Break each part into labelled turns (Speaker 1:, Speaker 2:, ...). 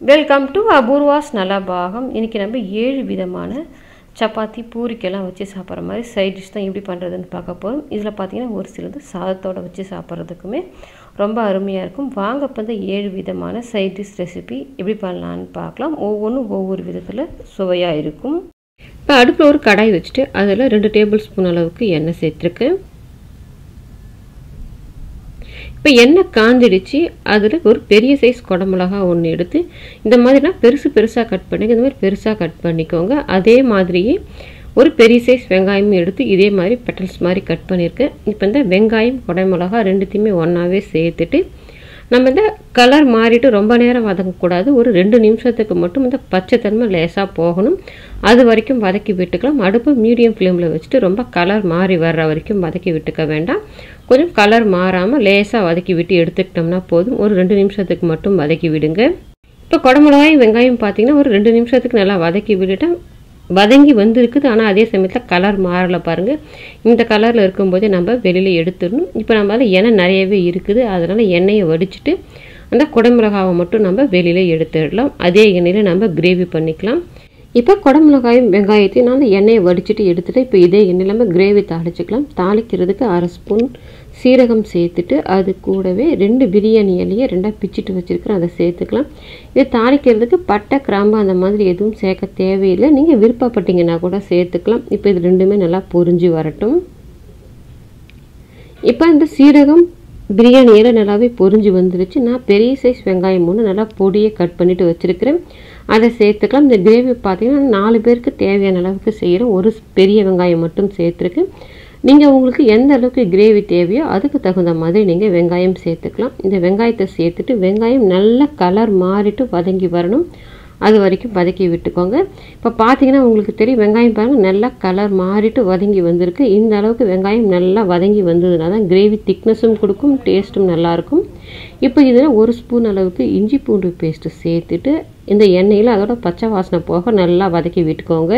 Speaker 1: welcome to Apoorva's நலபாகம் இன்றைக்கி நம்ம ஏழு விதமான சப்பாத்தி பூரிக்கெல்லாம் வச்சு சாப்பிட்ற மாதிரி சைட் டிஷ் தான் எப்படி பண்ணுறதுன்னு பார்க்க போகிறோம் இதில் பார்த்தீங்கன்னா ஒரு சிலது சாதத்தோடு வச்சு சாப்பிட்றதுக்குமே ரொம்ப அருமையாக இருக்கும் வாங்க இப்போ இந்த ஏழு விதமான சைட் டிஷ் ரெசிபி எப்படி பண்ணலான்னு பார்க்கலாம் ஒவ்வொன்றும் ஒவ்வொரு விதத்தில் சுவையாக இருக்கும் இப்போ அடுப்பில் ஒரு கடாய் வச்சுட்டு அதில் ரெண்டு டேபிள் ஸ்பூன் அளவுக்கு எண்ணெய் சேர்த்துருக்கேன் இப்போ எண்ணெய் காஞ்சிடுச்சு அதில் ஒரு பெரிய சைஸ் குடமிளகா ஒன்று எடுத்து இந்த மாதிரினா பெருசு பெருசாக கட் பண்ணிங்க இந்த மாதிரி பெருசாக கட் பண்ணிக்கோங்க அதே மாதிரியே ஒரு பெரிய சைஸ் வெங்காயமும் எடுத்து இதே மாதிரி பெட்டல்ஸ் மாதிரி கட் பண்ணியிருக்கேன் இப்போ இந்த வெங்காயம் குடமிளகா ரெண்டுத்தையுமே ஒன்றாவே சேர்த்துட்டு நம்ம இந்த கலர் மாறிட்டு ரொம்ப நேரம் வதங்கக்கூடாது ஒரு ரெண்டு நிமிஷத்துக்கு மட்டும் இந்த பச்சைத்தன்மை லேசாக போகணும் அது வரைக்கும் வதக்கி விட்டுக்கலாம் அடுப்பு மீடியம் ஃப்ளேமில் வச்சுட்டு ரொம்ப கலர் மாறி வர்ற வரைக்கும் வதக்கி விட்டுக்க வேண்டாம் கொஞ்சம் கலர் மாறாமல் லேசாக வதக்கி விட்டு எடுத்துக்கிட்டோம்னா போதும் ஒரு ரெண்டு நிமிஷத்துக்கு மட்டும் வதக்கி விடுங்க இப்போ குடமிளகாயும் வெங்காயம் பார்த்தீங்கன்னா ஒரு ரெண்டு நிமிஷத்துக்கு நல்லா வதக்கி விட்டுட்டேன் வதங்கி வந்திருக்குது ஆனால் அதே சமயத்தில் கலர் மாறலை பாருங்கள் இந்த கலரில் இருக்கும்போதே நம்ம வெளியில் எடுத்துடணும் இப்போ நம்ம அதில் எண்ணெய் நிறையவே இருக்குது அதனால் எண்ணெயை வடிச்சிட்டு அந்த குடமிளகாவை மட்டும் நம்ம வெளியில் எடுத்துடலாம் அதே எண்ணெயில் நம்ம கிரேவி பண்ணிக்கலாம் இப்போ குடமிளகாயும் வெங்காயத்தையும் நான் அந்த எண்ணெயை வடிச்சிட்டு எடுத்துகிட்டு இப்போ இதே எண்ணெயில் நம்ம கிரேவி தாளிச்சிக்கலாம் தாளிக்கிறதுக்கு அரை ஸ்பூன் சீரகம் சேர்த்துட்டு அது கூடவே ரெண்டு பிரியாணி இலையை ரெண்டாக பிச்சுட்டு வச்சுருக்கிறேன் அதை சேர்த்துக்கலாம் இதை தாளிக்கிறதுக்கு பட்டை கிராம்பு அந்த மாதிரி எதுவும் சேர்க்க தேவையில்லை நீங்கள் விருப்பப்பட்டீங்கன்னா கூட சேர்த்துக்கலாம் இப்போ இது ரெண்டுமே நல்லா பொரிஞ்சு வரட்டும் இப்போ இந்த சீரகம் பிரியாணி இலை நல்லாவே பொரிஞ்சு வந்துருச்சு நான் பெரிய சைஸ் வெங்காயம் ஒன்று நல்லா பொடியை கட் பண்ணிவிட்டு வச்சுருக்கிறேன் அதை சேர்த்துக்கலாம் இந்த கிரேவி பார்த்தீங்கன்னா நாலு பேருக்கு தேவையான அளவுக்கு செய்கிறோம் ஒரு பெரிய வெங்காயம் மட்டும் சேர்த்துருக்கு நீங்கள் உங்களுக்கு எந்த அளவுக்கு கிரேவி தேவையோ அதுக்கு தகுந்த மாதிரி நீங்கள் வெங்காயம் சேர்த்துக்கலாம் இந்த வெங்காயத்தை சேர்த்துட்டு வெங்காயம் நல்ல கலர் மாறிட்டு வதங்கி வரணும் அது வரைக்கும் வதக்கி விட்டுக்கோங்க இப்போ பார்த்தீங்கன்னா உங்களுக்கு தெரியும் வெங்காயம் பாருங்கள் நல்லா கலர் மாறிட்டு வதங்கி வந்திருக்கு இந்த அளவுக்கு வெங்காயம் நல்லா வதங்கி வந்ததுனா தான் கிரேவி திக்னஸும் கொடுக்கும் டேஸ்ட்டும் நல்லாயிருக்கும் இப்போ இதில் ஒரு ஸ்பூன் அளவுக்கு இஞ்சி பூண்டு பேஸ்ட்டு சேர்த்துட்டு இந்த எண்ணெயில் அதோட பச்சை வாசனை போக நல்லா வதக்கி விட்டுக்கோங்க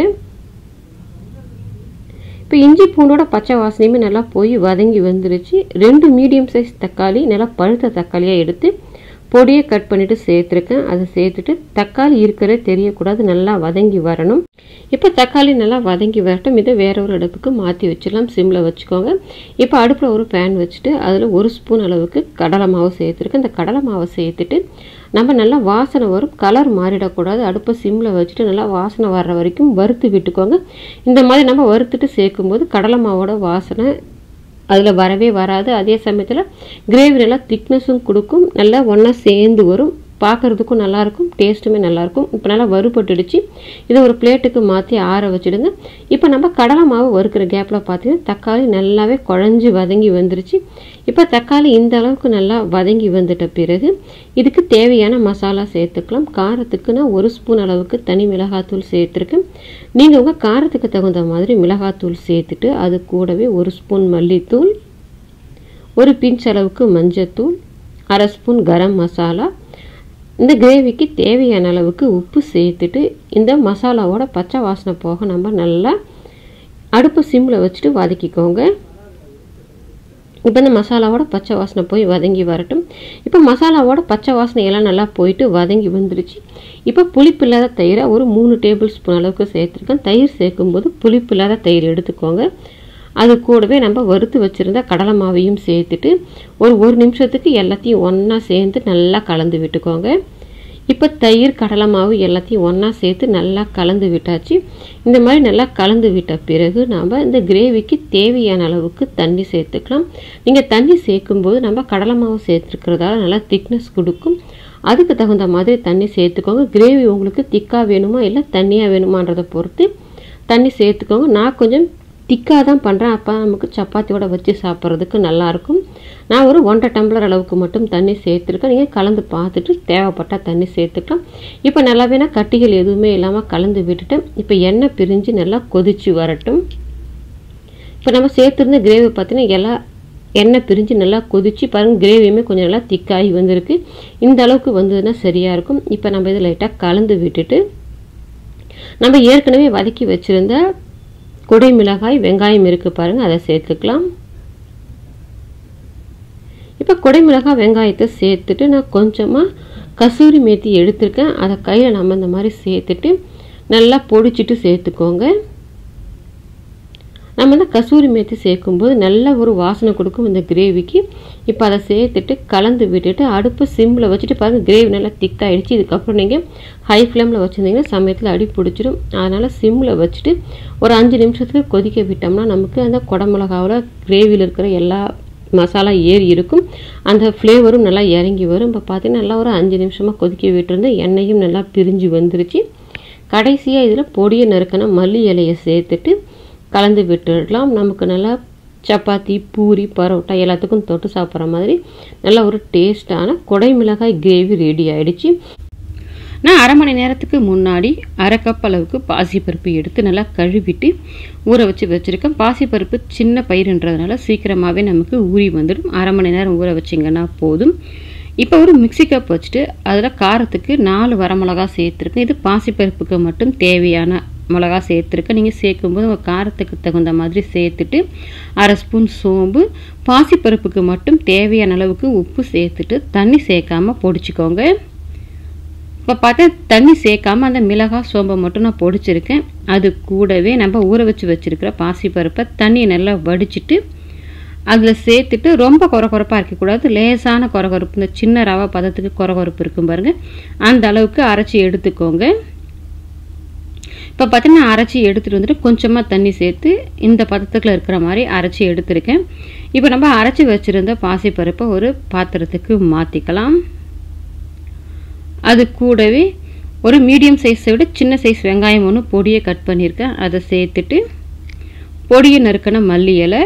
Speaker 1: இப்போ இஞ்சி பூண்டோட பச்சை வாசனையுமே நல்லா போய் வதங்கி வந்துருச்சு ரெண்டு மீடியம் சைஸ் தக்காளி நல்லா பழுத்த தக்காளியாக எடுத்து பொடியை கட் பண்ணிவிட்டு சேர்த்துருக்கேன் அதை சேர்த்துட்டு தக்காளி இருக்கிறதே தெரியக்கூடாது நல்லா வதங்கி வரணும் இப்போ தக்காளி நல்லா வதங்கி வரட்டும் இதை வேற ஒரு அடுப்புக்கு மாற்றி வச்சிடலாம் சிம்மில் வச்சுக்கோங்க இப்போ அடுப்பில் ஒரு பேன் வச்சுட்டு அதில் ஒரு ஸ்பூன் அளவுக்கு கடலை மாவு சேர்த்துருக்கேன் இந்த கடலை மாவை சேர்த்துட்டு நம்ம நல்லா வாசனை வரும் கலர் மாறிடக்கூடாது அடுப்பை சிம்மில் வச்சுட்டு நல்லா வாசனை வர்ற வரைக்கும் வறுத்து விட்டுக்கோங்க இந்த மாதிரி நம்ம வறுத்துட்டு சேர்க்கும்போது கடலை மாவோட வாசனை அதில் வரவே வராது அதே சமயத்தில் கிரேவி நல்லா திக்னஸும் கொடுக்கும் நல்லா ஒன்றா சேர்ந்து வரும் பார்க்குறதுக்கும் நல்லாயிருக்கும் டேஸ்ட்டுமே நல்லாயிருக்கும் இப்போ நல்லா வறுபட்டுடுச்சு இதை ஒரு பிளேட்டுக்கு மாற்றி ஆற வச்சுடுங்க இப்போ நம்ம கடலை மாவு வறுக்கிற கேப்பில் பார்த்தீங்கன்னா தக்காளி நல்லாவே குழஞ்சி வதங்கி வந்துருச்சு இப்போ தக்காளி இந்த அளவுக்கு நல்லா வதங்கி வந்துட்ட பிறகு இதுக்கு தேவையான மசாலா சேர்த்துக்கலாம் காரத்துக்கு நான் ஒரு ஸ்பூன் அளவுக்கு தனி மிளகாத்தூள் சேர்த்துருக்கேன் நீங்கள் உங்கள் காரத்துக்கு தகுந்த மாதிரி மிளகாத்தூள் சேர்த்துட்டு அது கூடவே ஒரு ஸ்பூன் மல்லித்தூள் ஒரு பிஞ்ச் அளவுக்கு மஞ்சத்தூள் அரை ஸ்பூன் கரம் மசாலா இந்த கிரேவிக்கு தேவையான அளவுக்கு உப்பு சேர்த்துட்டு இந்த மசாலாவோட பச்சை வாசனை போக நம்ம நல்லா அடுப்பு சிம்மில் வச்சுட்டு வதக்கிக்கோங்க இப்போ இந்த மசாலாவோட பச்சை வாசனை போய் வதங்கி வரட்டும் இப்போ மசாலாவோட பச்சை வாசனை எல்லாம் நல்லா போயிட்டு வதங்கி வந்துருச்சு இப்போ புளிப்பு இல்லாத தயிரை ஒரு மூணு டேபிள் ஸ்பூன் அளவுக்கு சேர்த்துருக்கேன் தயிர் சேர்க்கும்போது புளிப்பு இல்லாத தயிர் எடுத்துக்கோங்க அது கூடவே நம்ம வறுத்து வச்சுருந்த கடலை மாவையும் சேர்த்துட்டு ஒரு ஒரு நிமிஷத்துக்கு எல்லாத்தையும் ஒன்றா சேர்ந்து நல்லா கலந்து விட்டுக்கோங்க இப்போ தயிர் கடலை மாவு எல்லாத்தையும் ஒன்றா சேர்த்து நல்லா கலந்து விட்டாச்சு இந்த மாதிரி நல்லா கலந்து விட்ட பிறகு நாம் இந்த கிரேவிக்கு தேவையான அளவுக்கு தண்ணி சேர்த்துக்கலாம் நீங்கள் தண்ணி சேர்க்கும்போது நம்ம கடலை மாவு சேர்த்துருக்கிறதால நல்லா திக்னஸ் கொடுக்கும் அதுக்கு தகுந்த மாதிரி தண்ணி சேர்த்துக்கோங்க கிரேவி உங்களுக்கு திக்காக வேணுமா இல்லை தண்ணியாக வேணுமான்றதை பொறுத்து தண்ணி சேர்த்துக்கோங்க நான் கொஞ்சம் திக்காக தான் பண்ணுறேன் அப்போ நமக்கு சப்பாத்தியோட வச்சு சாப்பிட்றதுக்கு நல்லாயிருக்கும் நான் ஒரு ஒன்றரை டம்ளர் அளவுக்கு மட்டும் தண்ணி சேர்த்துருக்கேன் நீங்கள் கலந்து பார்த்துட்டு தேவைப்பட்டால் தண்ணி சேர்த்துக்கலாம் இப்போ நல்லாவே நான் கட்டிகள் எதுவுமே இல்லாமல் கலந்து விட்டுட்டேன் இப்போ எண்ணெய் பிரிஞ்சு நல்லா கொதிச்சு வரட்டும் இப்போ நம்ம சேர்த்துருந்த கிரேவி பார்த்தீங்கன்னா எல்லாம் எண்ணெய் பிரிஞ்சு நல்லா கொதிச்சு பாருங்கள் கிரேவியுமே கொஞ்சம் நல்லா திக்காகி வந்திருக்கு இந்த அளவுக்கு வந்ததுன்னா சரியாக இருக்கும் இப்போ நம்ம இதை லைட்டாக கலந்து விட்டுட்டு நம்ம ஏற்கனவே வதக்கி வச்சுருந்த குடை மிளகாய் வெங்காயம் இருக்குது பாருங்கள் அதை சேர்த்துக்கலாம் இப்போ குடை மிளகாய் வெங்காயத்தை சேர்த்துட்டு நான் கொஞ்சமாக கசூரி மேத்தி எடுத்திருக்கேன் அதை கையில் நம்ம இந்த மாதிரி சேர்த்துட்டு நல்லா பொடிச்சிட்டு சேர்த்துக்கோங்க நம்ம இந்த கசூரி மேத்தி சேர்க்கும்போது நல்ல ஒரு வாசனை கொடுக்கும் இந்த கிரேவிக்கு இப்போ அதை சேர்த்துட்டு கலந்து விட்டுட்டு அடுப்பு சிம்மில் வச்சுட்டு பாருங்கள் கிரேவி நல்லா திக்காகிடுச்சு இதுக்கப்புறம் நீங்கள் ஹை ஃப்ளேமில் வச்சுருந்தீங்கன்னா சமயத்தில் அடி பிடிச்சிடும் அதனால் சிம்மில் வச்சுட்டு ஒரு அஞ்சு நிமிஷத்துக்கு கொதிக்க விட்டோம்னா நமக்கு அந்த குடமிளகாவில் கிரேவியில் இருக்கிற எல்லா மசாலா ஏறி இருக்கும் அந்த ஃப்ளேவரும் நல்லா இறங்கி வரும் இப்போ பார்த்தீங்கன்னா நல்லா ஒரு அஞ்சு நிமிஷமாக கொதிக்க விட்டுருந்து எண்ணெயும் நல்லா பிரிஞ்சு வந்துருச்சு கடைசியாக இதில் பொடியை நறுக்கின மல்லி இலையை சேர்த்துட்டு கலந்து விட்டுடலாம் நமக்கு நல்லா சப்பாத்தி பூரி பரோட்டா எல்லாத்துக்கும் தொட்டு சாப்பிட்ற மாதிரி நல்ல ஒரு டேஸ்டான கொடை மிளகாய் கிரேவி ரெடி ஆயிடுச்சு நான் அரை மணி நேரத்துக்கு முன்னாடி அரை கப் அளவுக்கு பாசிப்பருப்பு எடுத்து நல்லா கழுவிட்டு ஊற வச்சு வச்சுருக்கேன் பாசிப்பருப்பு சின்ன பயிருன்றதுனால சீக்கிரமாகவே நமக்கு ஊறி வந்துடும் அரை மணி நேரம் ஊற வச்சிங்கன்னா போதும் இப்போ ஒரு மிக்சி கப் வச்சுட்டு அதில் காரத்துக்கு நாலு வரமிளகா சேர்த்துருக்கேன் இது பாசிப்பருப்புக்கு மட்டும் தேவையான மிளகா சேர்த்துருக்கேன் நீங்கள் சேர்க்கும்போது உங்கள் காரத்துக்கு தகுந்த மாதிரி சேர்த்துட்டு அரை ஸ்பூன் சோம்பு பாசிப்பருப்புக்கு மட்டும் தேவையான அளவுக்கு உப்பு சேர்த்துட்டு தண்ணி சேர்க்காமல் பொடிச்சிக்கோங்க இப்போ பார்த்தா தண்ணி சேர்க்காம அந்த மிளகாய் சோம்பை மட்டும் நான் பொடிச்சிருக்கேன் அது கூடவே நம்ம ஊற வச்சு வச்சுருக்கிற பாசிப்பருப்பை தண்ணியை நல்லா வடிச்சிட்டு அதில் சேர்த்துட்டு ரொம்ப குறை குறைப்பாக இருக்கக்கூடாது லேசான குறகுறப்பு இந்த சின்ன ரவை பதத்துக்கு குறகுறப்பு இருக்கும் பாருங்கள் அந்த அளவுக்கு அரைச்சி எடுத்துக்கோங்க இப்போ பார்த்தீங்கன்னா அரைச்சி எடுத்துகிட்டு வந்துட்டு கொஞ்சமாக தண்ணி சேர்த்து இந்த பதத்துக்குள்ள இருக்கிற மாதிரி அரைச்சி எடுத்திருக்கேன் இப்போ நம்ம அரைச்சி வச்சுருந்த பாசிப்பருப்பை ஒரு பாத்திரத்துக்கு மாற்றிக்கலாம் அது கூடவே ஒரு மீடியம் சைஸை விட சின்ன சைஸ் வெங்காயம் ஒன்று பொடியை கட் பண்ணியிருக்கேன் அதை சேர்த்துட்டு பொடியை நறுக்கின மல்லி இலை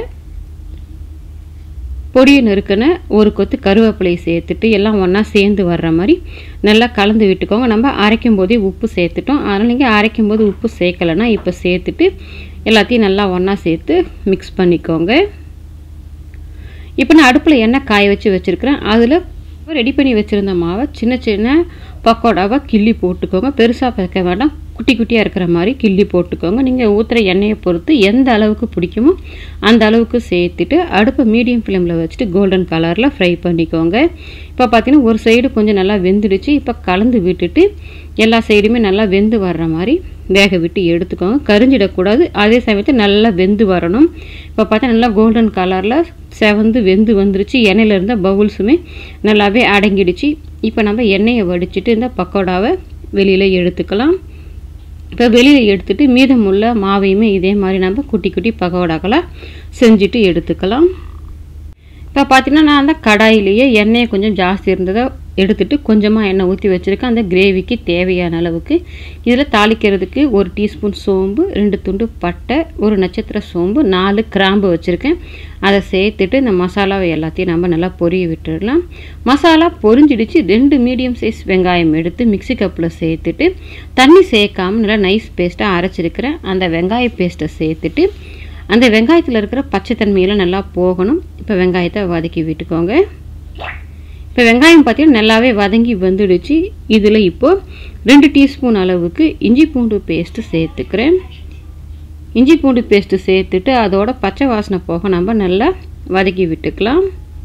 Speaker 1: பொடியை நறுக்கின ஒரு கொத்து கருவேப்பிலையை சேர்த்துட்டு எல்லாம் ஒன்றா சேர்ந்து வர்ற மாதிரி நல்லா கலந்து விட்டுக்கோங்க நம்ம அரைக்கும் போதே உப்பு சேர்த்துட்டோம் அதனால் நீங்கள் அரைக்கும் போது உப்பு சேர்க்கலைன்னா இப்போ சேர்த்துட்டு எல்லாத்தையும் நல்லா ஒன்றா சேர்த்து மிக்ஸ் பண்ணிக்கோங்க இப்போ நான் அடுப்பில் எண்ணெய் காய வச்சு வச்சுருக்கிறேன் அதில் ரெடி பண்ணி வச்சுருந்த மாவை சின்ன சின்ன பக்கோடாவை கிள்ளி போட்டுக்கோங்க பெருசாக வைக்க வேண்டாம் குட்டி குட்டியாக இருக்கிற மாதிரி கிள்ளி போட்டுக்கோங்க நீங்கள் ஊற்றுற எண்ணெயை பொறுத்து எந்த அளவுக்கு பிடிக்குமோ அந்த அளவுக்கு சேர்த்துட்டு அடுப்பை மீடியம் ஃப்ளேமில் வச்சுட்டு கோல்டன் கலரில் ஃப்ரை பண்ணிக்கோங்க இப்போ பார்த்தீங்கன்னா ஒரு சைடு கொஞ்சம் நல்லா வெந்துடுச்சு இப்போ கலந்து விட்டுட்டு எல்லா சைடுமே நல்லா வெந்து வர்ற மாதிரி வேக விட்டு எடுத்துக்கோங்க கரிஞ்சிடக்கூடாது அதே சமயத்தில் நல்லா வெந்து வரணும் இப்போ பார்த்தா நல்லா கோல்டன் கலரில் செவந்து வெந்து வந்துருச்சு எண்ணெயில் இருந்த பவுல்ஸுமே நல்லாவே அடங்கிடுச்சு இப்போ நம்ம எண்ணெயை வடிச்சிட்டு இந்த பக்கோடாவை வெளியில் எடுத்துக்கலாம் இப்போ வெளியில் எடுத்துட்டு மீதமுள்ள மாவையுமே இதே மாதிரி நம்ம குட்டி குட்டி பக்கோடாக்களாக செஞ்சுட்டு எடுத்துக்கலாம் இப்போ பார்த்தீங்கன்னா நான் அந்த கடாயிலேயே எண்ணெயை கொஞ்சம் ஜாஸ்தி இருந்ததை எடுத்துட்டு கொஞ்சமாக எண்ணெய் ஊற்றி வச்சுருக்கேன் அந்த கிரேவிக்கு தேவையான அளவுக்கு இதில் தாளிக்கிறதுக்கு ஒரு டீஸ்பூன் சோம்பு ரெண்டு துண்டு பட்டை ஒரு நட்சத்திர சோம்பு நாலு கிராம்பு வச்சுருக்கேன் அதை சேர்த்துட்டு இந்த மசாலாவை எல்லாத்தையும் நம்ம நல்லா பொரிய விட்டுடலாம் மசாலா பொரிஞ்சிடுச்சு ரெண்டு மீடியம் சைஸ் வெங்காயம் எடுத்து மிக்சி கப்பில் சேர்த்துட்டு தண்ணி சேர்க்காம நல்லா நைஸ் பேஸ்ட்டாக அரைச்சிருக்கிறேன் அந்த வெங்காய பேஸ்ட்டை சேர்த்துட்டு அந்த வெங்காயத்தில் இருக்கிற பச்சைத்தன்மையெல்லாம் நல்லா போகணும் இப்போ வெங்காயத்தை வதக்கி விட்டுக்கோங்க இப்போ வெங்காயம் பார்த்தீங்கன்னா நல்லாவே வதங்கி வந்துடுச்சு இதில் இப்போது ரெண்டு டீஸ்பூன் அளவுக்கு இஞ்சி பூண்டு பேஸ்ட்டு சேர்த்துக்கிறேன் இஞ்சி பூண்டு பேஸ்ட்டு சேர்த்துட்டு அதோட பச்சை வாசனை போக நம்ம நல்லா வதக்கி விட்டுக்கலாம்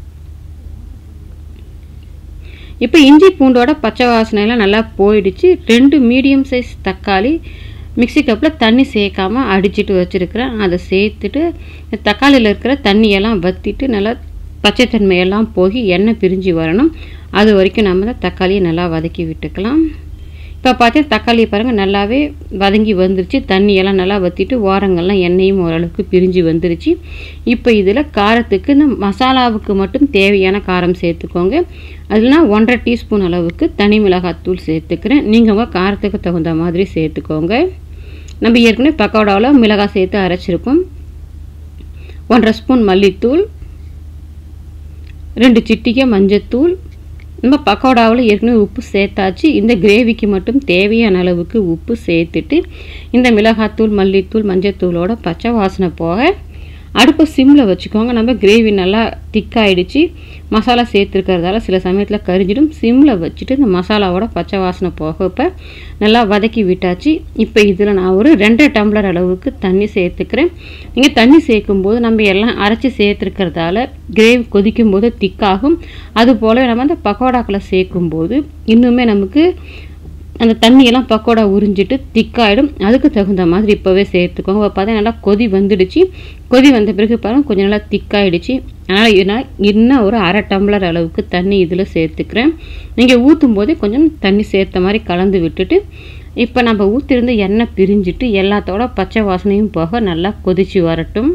Speaker 1: இப்போ இஞ்சி பூண்டோட பச்சை வாசனையெல்லாம் நல்லா போயிடுச்சு ரெண்டு மீடியம் சைஸ் தக்காளி மிக்சி கப்பில் தண்ணி சேர்க்காம அடிச்சிட்டு வச்சுருக்கிறேன் அதை சேர்த்துட்டு தக்காளியில் இருக்கிற தண்ணியெல்லாம் வற்றிட்டு நல்லா பச்சைத்தன்மையெல்லாம் போய் எண்ணெய் பிரிஞ்சு வரணும் அது வரைக்கும் நம்ம தான் தக்காளியை நல்லா வதக்கி விட்டுக்கலாம் இப்போ பார்த்தீங்கன்னா தக்காளி பாருங்கள் நல்லாவே வதங்கி வந்துருச்சு தண்ணியெல்லாம் நல்லா வற்றிட்டு ஓரங்கள்லாம் எண்ணெயும் ஓரளவுக்கு பிரிஞ்சு வந்துருச்சு இப்போ இதில் காரத்துக்கு இந்த மசாலாவுக்கு மட்டும் தேவையான காரம் சேர்த்துக்கோங்க அதில் நான் ஒன்றரை டீஸ்பூன் அளவுக்கு தனி மிளகாத்தூள் சேர்த்துக்கிறேன் நீங்கள் உங்கள் காரத்துக்கு தகுந்த மாதிரி சேர்த்துக்கோங்க நம்ம ஏற்கனவே பக்கோடாவில் மிளகாய் சேர்த்து அரைச்சிருக்கோம் ஒன்றரை ஸ்பூன் மல்லித்தூள் ரெண்டு சிட்டிகை மஞ்சத்தூள் நம்ம பக்கோடாவில் ஏற்கனவே உப்பு சேர்த்தாச்சு இந்த கிரேவிக்கு மட்டும் தேவையான அளவுக்கு உப்பு சேர்த்துட்டு இந்த மிளகாத்தூள் மல்லித்தூள் மஞ்சத்தூளோட பச்சை வாசனை போக அடுப்பை சிம்மில் வச்சுக்கோங்க நம்ம கிரேவி நல்லா திக்காயிடுச்சு மசாலா சேர்த்துருக்கிறதால சில சமயத்தில் கரிஞ்சிடும் சிம்மில் வச்சுட்டு இந்த மசாலாவோட பச்சை வாசனை போகப்போ நல்லா வதக்கி விட்டாச்சு இப்போ இதில் நான் ஒரு ரெண்டரை டம்ளர் அளவுக்கு தண்ணி சேர்த்துக்கிறேன் நீங்கள் தண்ணி சேர்க்கும்போது நம்ம எல்லாம் அரைச்சி சேர்த்துருக்கிறதால கிரேவி கொதிக்கும் போது திக்காகும் அதுபோல் நம்ம அந்த பக்கோடாக்களை சேர்க்கும்போது இன்னுமே நமக்கு அந்த தண்ணியெல்லாம் பக்கோடா உறிஞ்சிட்டு திக்காயிடும் அதுக்கு தகுந்த மாதிரி இப்போவே சேர்த்துக்கோங்க பார்த்தா நல்லா கொதி வந்துடுச்சு கொதி வந்த பிறகு பாருங்க கொஞ்சம் நல்லா திக்காயிடுச்சு அதனால் நான் இன்னும் ஒரு அரை டம்ளர் அளவுக்கு தண்ணி இதில் சேர்த்துக்கிறேன் நீங்கள் ஊற்றும் போதே கொஞ்சம் தண்ணி சேர்த்த மாதிரி கலந்து விட்டுட்டு இப்போ நம்ம ஊற்றிருந்து எண்ணெய் பிரிஞ்சுட்டு எல்லாத்தோட பச்சை வாசனையும் போக நல்லா கொதிச்சு வரட்டும்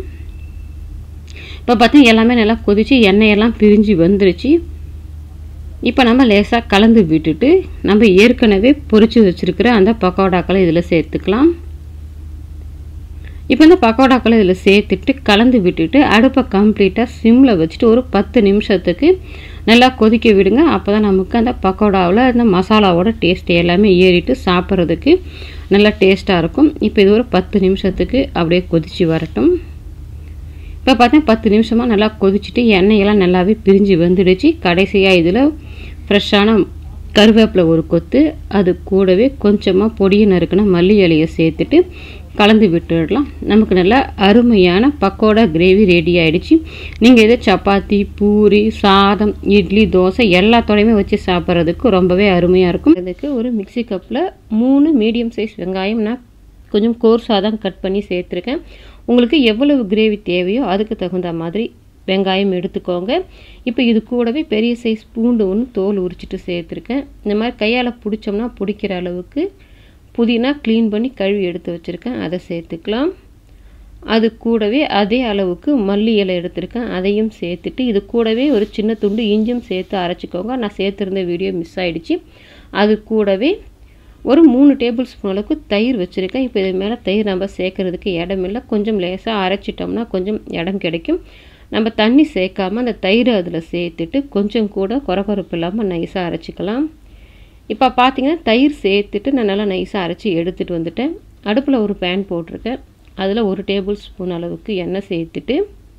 Speaker 1: இப்போ பார்த்தா எல்லாமே நல்லா கொதிச்சு எண்ணெயெல்லாம் பிரிஞ்சு வந்துருச்சு இப்போ நம்ம லேசாக கலந்து விட்டுட்டு நம்ம ஏற்கனவே பொரிச்சு வச்சுருக்கிற அந்த பக்கோடாக்களை இதில் சேர்த்துக்கலாம் இப்போ இந்த பக்கோடாக்களை இதில் சேர்த்துட்டு கலந்து விட்டுட்டு அடுப்பை கம்ப்ளீட்டாக சிம்மில் வச்சுட்டு ஒரு பத்து நிமிஷத்துக்கு நல்லா கொதிக்க விடுங்க அப்போ தான் நமக்கு அந்த பக்கோடாவில் அந்த மசாலாவோட டேஸ்ட் எல்லாமே ஏறிட்டு சாப்பிட்றதுக்கு நல்லா டேஸ்ட்டாக இருக்கும் இப்போ இது ஒரு பத்து நிமிஷத்துக்கு அப்படியே கொதித்து வரட்டும் இப்போ பார்த்தா பத்து நிமிஷமாக நல்லா கொதிச்சுட்டு எண்ணெயெல்லாம் நல்லாவே பிரிஞ்சு வந்துடுச்சு கடைசியாக இதில் ஃப்ரெஷ்ஷான கருவேப்பிலை ஒரு கொத்து அது கூடவே கொஞ்சமாக பொடியை நறுக்கின மல்லி இலையை சேர்த்துட்டு கலந்து விட்டுடலாம் நமக்கு நல்லா அருமையான பக்கோடா கிரேவி ரெடி ஆகிடுச்சு நீங்கள் இதை சப்பாத்தி பூரி சாதம் இட்லி தோசை எல்லாத்தோடையுமே வச்சு சாப்பிட்றதுக்கு ரொம்பவே அருமையாக இருக்கும் அதுக்கு ஒரு மிக்சி கப்பில் மூணு மீடியம் சைஸ் வெங்காயம் நான் கொஞ்சம் கோர்ஸாக தான் கட் பண்ணி சேர்த்துருக்கேன் உங்களுக்கு எவ்வளவு கிரேவி தேவையோ அதுக்கு தகுந்த மாதிரி வெங்காயம் எடுத்துக்கோங்க இப்போ இது கூடவே பெரிய சைஸ் பூண்டு ஒன்று தோல் உரிச்சிட்டு சேர்த்துருக்கேன் இந்த மாதிரி கையால் பிடிச்சோம்னா பிடிக்கிற அளவுக்கு புதினா க்ளீன் பண்ணி கழுவி எடுத்து வச்சுருக்கேன் அதை சேர்த்துக்கலாம் அது கூடவே அதே அளவுக்கு மல்லி இலை எடுத்திருக்கேன் அதையும் சேர்த்துட்டு இது கூடவே ஒரு சின்ன துண்டு இஞ்சும் சேர்த்து அரைச்சிக்கோங்க நான் சேர்த்துருந்த வீடியோ மிஸ் ஆகிடுச்சு அது கூடவே ஒரு மூணு டேபிள் ஸ்பூன் அளவுக்கு தயிர் வச்சுருக்கேன் இப்போ இது மேலே தயிர் நம்ம சேர்க்குறதுக்கு இடம் இல்லை கொஞ்சம் லேசாக அரைச்சிட்டோம்னா கொஞ்சம் இடம் கிடைக்கும் நம்ம தண்ணி சேர்க்காம அந்த தயிர் அதில் சேர்த்துட்டு கொஞ்சம் கூட குறக்குறப்பு இல்லாமல் நைஸாக அரைச்சிக்கலாம் இப்போ பார்த்தீங்கன்னா தயிர் சேர்த்துட்டு நான் நல்லா நைஸாக அரைச்சி எடுத்துகிட்டு வந்துட்டேன் அடுப்பில் ஒரு பேன் போட்டிருக்கேன் அதில் ஒரு டேபிள் ஸ்பூன் அளவுக்கு எண்ணெய் சேர்த்துட்டு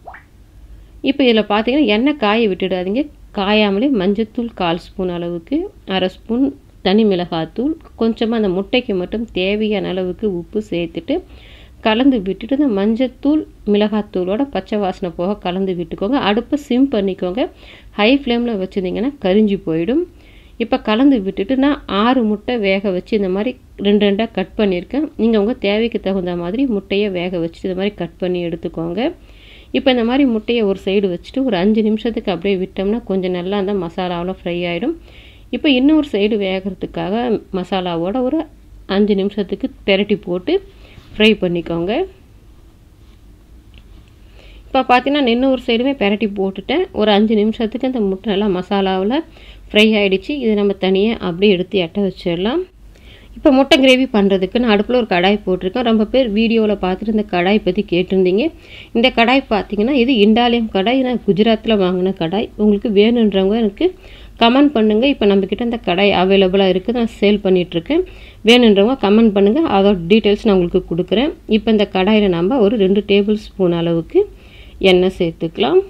Speaker 1: இப்போ இதில் பார்த்தீங்கன்னா எண்ணெய் காய விட்டுடாதீங்க காயாமலே மஞ்சத்தூள் கால் ஸ்பூன் அளவுக்கு அரை ஸ்பூன் தனி மிளகாத்தூள் கொஞ்சமாக அந்த முட்டைக்கு மட்டும் தேவையான அளவுக்கு உப்பு சேர்த்துட்டு கலந்து விட்டுட்டு இந்த மஞ்சத்தூள் மிளகாத்தூளோட பச்சை வாசனை போக கலந்து விட்டுக்கோங்க அடுப்பை சிம் பண்ணிக்கோங்க ஹை ஃப்ளேமில் வச்சுருந்தீங்கன்னா கரிஞ்சு போயிடும் இப்போ கலந்து விட்டுட்டு நான் ஆறு முட்டை வேக வச்சு இந்த மாதிரி ரெண்டு ரெண்டாக கட் பண்ணியிருக்கேன் நீங்கள் உங்கள் தேவைக்கு தகுந்த மாதிரி முட்டையை வேக வச்சுட்டு இந்த மாதிரி கட் பண்ணி எடுத்துக்கோங்க இப்போ இந்த மாதிரி முட்டையை ஒரு சைடு வச்சுட்டு ஒரு அஞ்சு நிமிஷத்துக்கு அப்படியே விட்டோம்னா கொஞ்சம் நல்லா அந்த மசாலாவில் ஃப்ரை ஆகிடும் இப்போ இன்னொரு சைடு வேகிறதுக்காக மசாலாவோட ஒரு அஞ்சு நிமிஷத்துக்கு பெரட்டி போட்டு ஃப்ரை பண்ணிக்கோங்க இப்போ பார்த்தீங்கன்னா இன்னொரு சைடுமே பெரட்டி போட்டுட்டேன் ஒரு அஞ்சு நிமிஷத்துக்கு அந்த முட்டை நல்லா மசாலாவில் ஃப்ரை ஆகிடுச்சு இது நம்ம தனியாக அப்படியே எடுத்து எட்ட வச்சிடலாம் இப்போ முட்டை கிரேவி பண்ணுறதுக்கு நான் அடுப்பில் ஒரு கடாய் போட்டிருக்கேன் ரொம்ப பேர் வீடியோவில் பார்த்துட்டு இந்த கடாய் பற்றி கேட்டிருந்தீங்க இந்த கடாய் பார்த்தீங்கன்னா இது இண்டாலியம் கடாய் நான் குஜராத்தில் வாங்கின கடாய் உங்களுக்கு வேணுன்றவங்க எனக்கு கமெண்ட் பண்ணுங்கள் இப்போ நம்மக்கிட்ட இந்த கடாய் அவைலபிளாக இருக்குது நான் சேல் பண்ணிகிட்ருக்கேன் வேணுன்றவங்க கமெண்ட் பண்ணுங்கள் அதோட டீட்டெயில்ஸ் நான் உங்களுக்கு கொடுக்குறேன் இப்போ இந்த கடாயில் நம்ம ஒரு ரெண்டு டேபிள் ஸ்பூன் அளவுக்கு எண்ணெய் சேர்த்துக்கலாம்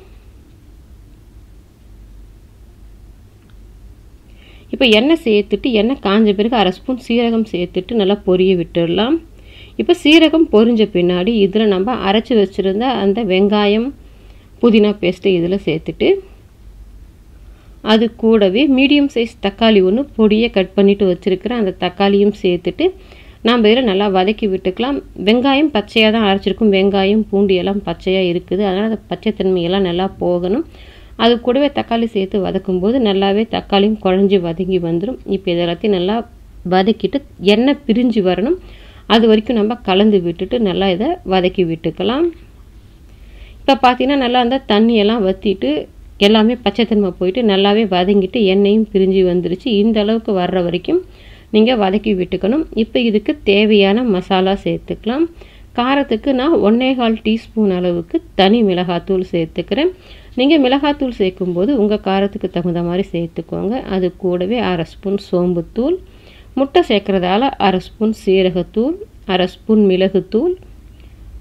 Speaker 1: இப்போ எண்ணெய் சேர்த்துட்டு எண்ணெய் காஞ்ச பிறகு அரை ஸ்பூன் சீரகம் சேர்த்துட்டு நல்லா பொரிய விட்டுடலாம் இப்போ சீரகம் பொரிஞ்ச பின்னாடி இதில் நம்ம அரைச்சி வச்சுருந்த அந்த வெங்காயம் புதினா பேஸ்ட்டு இதில் சேர்த்துட்டு அது கூடவே மீடியம் சைஸ் தக்காளி ஒன்று பொடியை கட் பண்ணிவிட்டு வச்சுருக்கிறேன் அந்த தக்காளியும் சேர்த்துட்டு நாம் இதில் நல்லா வதக்கி விட்டுக்கலாம் வெங்காயம் பச்சையாக தான் அரைச்சிருக்கும் வெங்காயம் பூண்டு எல்லாம் பச்சையாக இருக்குது அதனால் அந்த பச்சைத்தன்மையெல்லாம் நல்லா போகணும் அது கூடவே தக்காளி சேர்த்து வதக்கும் போது நல்லாவே தக்காளியும் குழஞ்சி வதங்கி வந்துடும் இப்போ இது எல்லாத்தையும் நல்லா வதக்கிட்டு எண்ணெய் பிரிஞ்சு வரணும் அது வரைக்கும் நம்ம கலந்து விட்டுட்டு நல்லா இதை வதக்கி விட்டுக்கலாம் இப்போ பார்த்தீங்கன்னா நல்லா அந்த தண்ணியெல்லாம் வற்றிட்டு எல்லாமே பச்சைத்தன்மை போயிட்டு நல்லாவே வதங்கிட்டு எண்ணெயும் பிரிஞ்சு வந்துருச்சு இந்த அளவுக்கு வர்ற வரைக்கும் நீங்கள் வதக்கி விட்டுக்கணும் இப்போ இதுக்கு தேவையான மசாலா சேர்த்துக்கலாம் காரத்துக்கு நான் ஒன்றே கால் டீஸ்பூன் அளவுக்கு தனி மிளகாத்தூள் சேர்த்துக்கிறேன் நீங்கள் மிளகாத்தூள் சேர்க்கும்போது உங்கள் காரத்துக்கு தகுந்த மாதிரி சேர்த்துக்கோங்க அது கூடவே அரை ஸ்பூன் சோம்புத்தூள் முட்டை சேர்க்குறதால அரை ஸ்பூன் சீரகத்தூள் அரை ஸ்பூன் மிளகுத்தூள்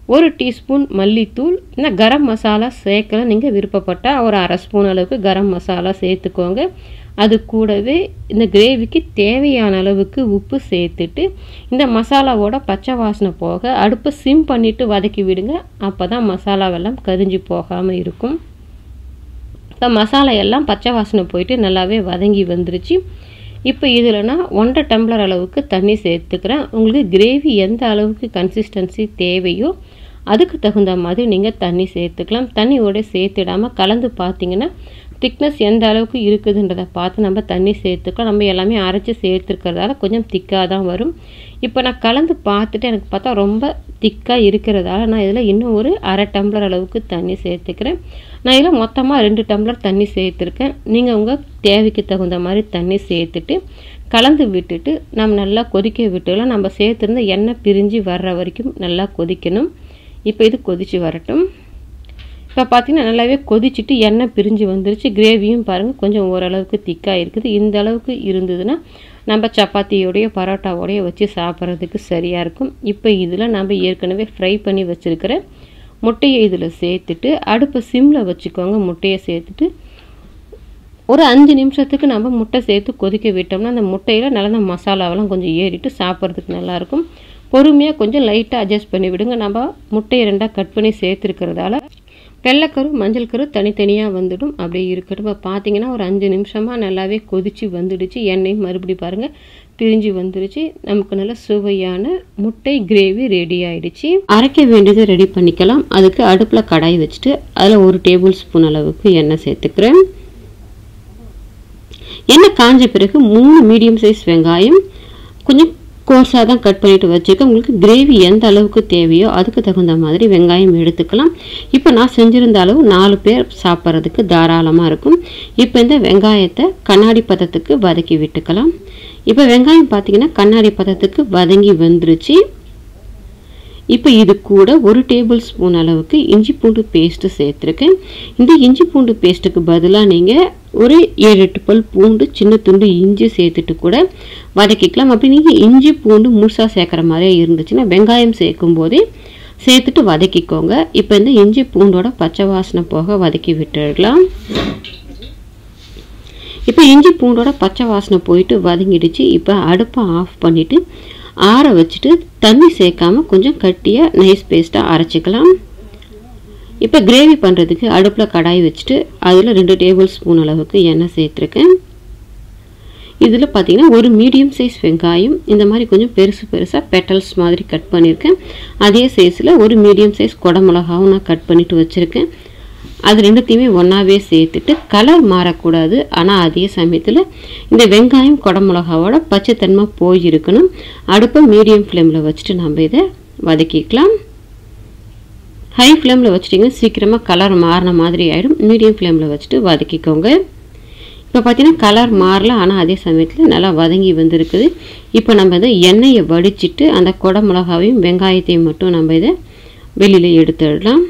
Speaker 1: ஒரு டீஸ்பூன் மல்லித்தூள் இந்த கரம் மசாலா சேர்க்கல நீங்கள் விருப்பப்பட்டால் ஒரு அரை ஸ்பூன் அளவுக்கு கரம் மசாலா சேர்த்துக்கோங்க அது கூடவே இந்த கிரேவிக்கு தேவையான அளவுக்கு உப்பு சேர்த்துட்டு இந்த மசாலாவோட பச்சை வாசனை போக அடுப்பை சிம் பண்ணிவிட்டு வதக்கி விடுங்க அப்போ தான் மசாலாவெல்லாம் கரிஞ்சு போகாமல் இருக்கும் இப்போ மசாலா எல்லாம் பச்சை வாசனை போயிட்டு நல்லாவே வதங்கி வந்துருச்சு இப்போ இதில் நான் ஒன்றரை டம்ளர் அளவுக்கு தண்ணி சேர்த்துக்கிறேன் உங்களுக்கு கிரேவி எந்த அளவுக்கு கன்சிஸ்டன்சி தேவையோ அதுக்கு தகுந்த மாதிரி நீங்கள் தண்ணி சேர்த்துக்கலாம் தண்ணியோட சேர்த்துடாமல் கலந்து பார்த்தீங்கன்னா திக்னஸ் எந்த அளவுக்கு இருக்குதுன்றதை பார்த்து நம்ம தண்ணி சேர்த்துக்கலாம் நம்ம எல்லாமே அரைச்சி சேர்த்துருக்கிறதால கொஞ்சம் திக்காக தான் வரும் இப்போ நான் கலந்து பார்த்துட்டு எனக்கு பார்த்தா ரொம்ப திக்காக இருக்கிறதால நான் இதில் இன்னும் ஒரு அரை டம்ளர் அளவுக்கு தண்ணி சேர்த்துக்கிறேன் நான் இதில் மொத்தமாக ரெண்டு டம்ளர் தண்ணி சேர்த்துருக்கேன் நீங்கள் உங்கள் தேவைக்கு தகுந்த மாதிரி தண்ணி சேர்த்துட்டு கலந்து விட்டுட்டு நம்ம நல்லா கொதிக்க விட்டுலாம் நம்ம சேர்த்துருந்த எண்ணெய் பிரிஞ்சு வர்ற வரைக்கும் நல்லா கொதிக்கணும் இப்போ இது கொதித்து வரட்டும் இப்போ பார்த்தீங்கன்னா நல்லாவே கொதிச்சுட்டு எண்ணெய் பிரிஞ்சு வந்துருச்சு கிரேவியும் பாருங்கள் கொஞ்சம் ஓரளவுக்கு திக்காக இருக்குது இந்த அளவுக்கு இருந்ததுன்னா நம்ம சப்பாத்தியோடைய பரோட்டாவோடைய வச்சு சாப்பிட்றதுக்கு சரியாக இருக்கும் இப்போ இதில் நம்ம ஏற்கனவே ஃப்ரை பண்ணி வச்சுருக்கிற முட்டையை இதில் சேர்த்துட்டு அடுப்பை சிம்மில் வச்சுக்கோங்க முட்டையை சேர்த்துட்டு ஒரு அஞ்சு நிமிஷத்துக்கு நம்ம முட்டை சேர்த்து கொதிக்க விட்டோம்னா அந்த முட்டையில் நல்லா அந்த மசாலாவெல்லாம் கொஞ்சம் ஏறிட்டு சாப்பிட்றதுக்கு நல்லாயிருக்கும் பொறுமையாக கொஞ்சம் லைட்டாக அட்ஜஸ்ட் பண்ணி விடுங்க நம்ம முட்டையை ரெண்டாக கட் பண்ணி சேர்த்துருக்கிறதால வெள்ளைக்கரு மஞ்சள் கரு தனித்தனியாக வந்துடும் அப்படியே இருக்கட்டும் இப்போ பார்த்தீங்கன்னா ஒரு அஞ்சு நிமிஷமாக நல்லாவே கொதித்து வந்துடுச்சு எண்ணெயும் மறுபடி பாருங்கள் பிரிஞ்சு வந்துருச்சு நமக்கு நல்ல சுவையான முட்டை கிரேவி ரெடி ஆயிடுச்சு அரைக்க வேண்டியதை ரெடி பண்ணிக்கலாம் அதுக்கு அடுப்பில் கடாய் வச்சுட்டு அதில் ஒரு டேபிள் ஸ்பூன் அளவுக்கு எண்ணெய் சேர்த்துக்கிறேன் எண்ணெய் காஞ்ச பிறகு மூணு மீடியம் சைஸ் வெங்காயம் கொஞ்சம் கோர்ஸாக தான் கட் பண்ணிட்டு வச்சுருக்கேன் உங்களுக்கு கிரேவி எந்த அளவுக்கு தேவையோ அதுக்கு தகுந்த மாதிரி வெங்காயம் எடுத்துக்கலாம் இப்போ நான் செஞ்சுருந்த அளவு நாலு பேர் சாப்பிட்றதுக்கு தாராளமாக இருக்கும் இப்போ இந்த வெங்காயத்தை கண்ணாடி பதத்துக்கு வதக்கி விட்டுக்கலாம் இப்போ வெங்காயம் பார்த்தீங்கன்னா கண்ணாடி பதத்துக்கு வதங்கி வந்துருச்சு இப்போ இது கூட ஒரு டேபிள் ஸ்பூன் அளவுக்கு இஞ்சி பூண்டு பேஸ்ட்டு சேர்த்துருக்கேன் இந்த இஞ்சி பூண்டு பேஸ்ட்டுக்கு பதிலாக நீங்கள் ஒரு ஏழு எட்டு பல் பூண்டு சின்ன துண்டு இஞ்சி சேர்த்துட்டு கூட வதக்கிக்கலாம் அப்படி நீங்கள் இஞ்சி பூண்டு முழுசாக சேர்க்குற மாதிரியே இருந்துச்சுன்னா வெங்காயம் சேர்க்கும் போதே சேர்த்துட்டு வதக்கிக்கோங்க இப்போ இந்த இஞ்சி பூண்டோட பச்சை வாசனை போக வதக்கி விட்டுடலாம் இப்போ இஞ்சி பூண்டோட பச்சை வாசனை போயிட்டு வதங்கிடுச்சு இப்போ அடுப்பை ஆஃப் பண்ணிவிட்டு ஆற வச்சுட்டு தண்ணி சேர்க்காம கொஞ்சம் கட்டியாக நைஸ் பேஸ்ட்டாக அரைச்சிக்கலாம் இப்போ கிரேவி பண்ணுறதுக்கு அடுப்பில் கடாய் வச்சுட்டு அதில் ரெண்டு டேபிள் ஸ்பூன் அளவுக்கு எண்ணெய் சேர்த்துருக்கேன் இதில் பார்த்தீங்கன்னா ஒரு மீடியம் சைஸ் வெங்காயம் இந்த மாதிரி கொஞ்சம் பெருசு பெருசாக பெட்டல்ஸ் மாதிரி கட் பண்ணியிருக்கேன் அதே சைஸில் ஒரு மீடியம் சைஸ் குடமிளகாவும் நான் கட் பண்ணிவிட்டு வச்சுருக்கேன் அது ரெண்டுத்தையுமே ஒன்றாவே சேர்த்துட்டு கலர் மாறக்கூடாது ஆனால் அதே சமயத்தில் இந்த வெங்காயம் குடமிளகாவோட பச்சைத்தன்மை போயிருக்கணும் அடுப்பை மீடியம் ஃப்ளேமில் வச்சுட்டு நம்ம இதை வதக்கிக்கலாம் ஹை ஃப்ளேமில் வச்சுட்டிங்கன்னா சீக்கிரமாக கலர் மாறின மாதிரி ஆகிடும் மீடியம் ஃப்ளேமில் வச்சுட்டு வதக்கிக்கோங்க இப்போ பார்த்தீங்கன்னா கலர் மாறல ஆனால் அதே சமயத்தில் நல்லா வதங்கி வந்திருக்குது இப்போ நம்ம இதை எண்ணெயை வடிச்சிட்டு அந்த குடமிளகாவையும் வெங்காயத்தையும் மட்டும் நம்ம இதை வெளியில் எடுத்துடலாம்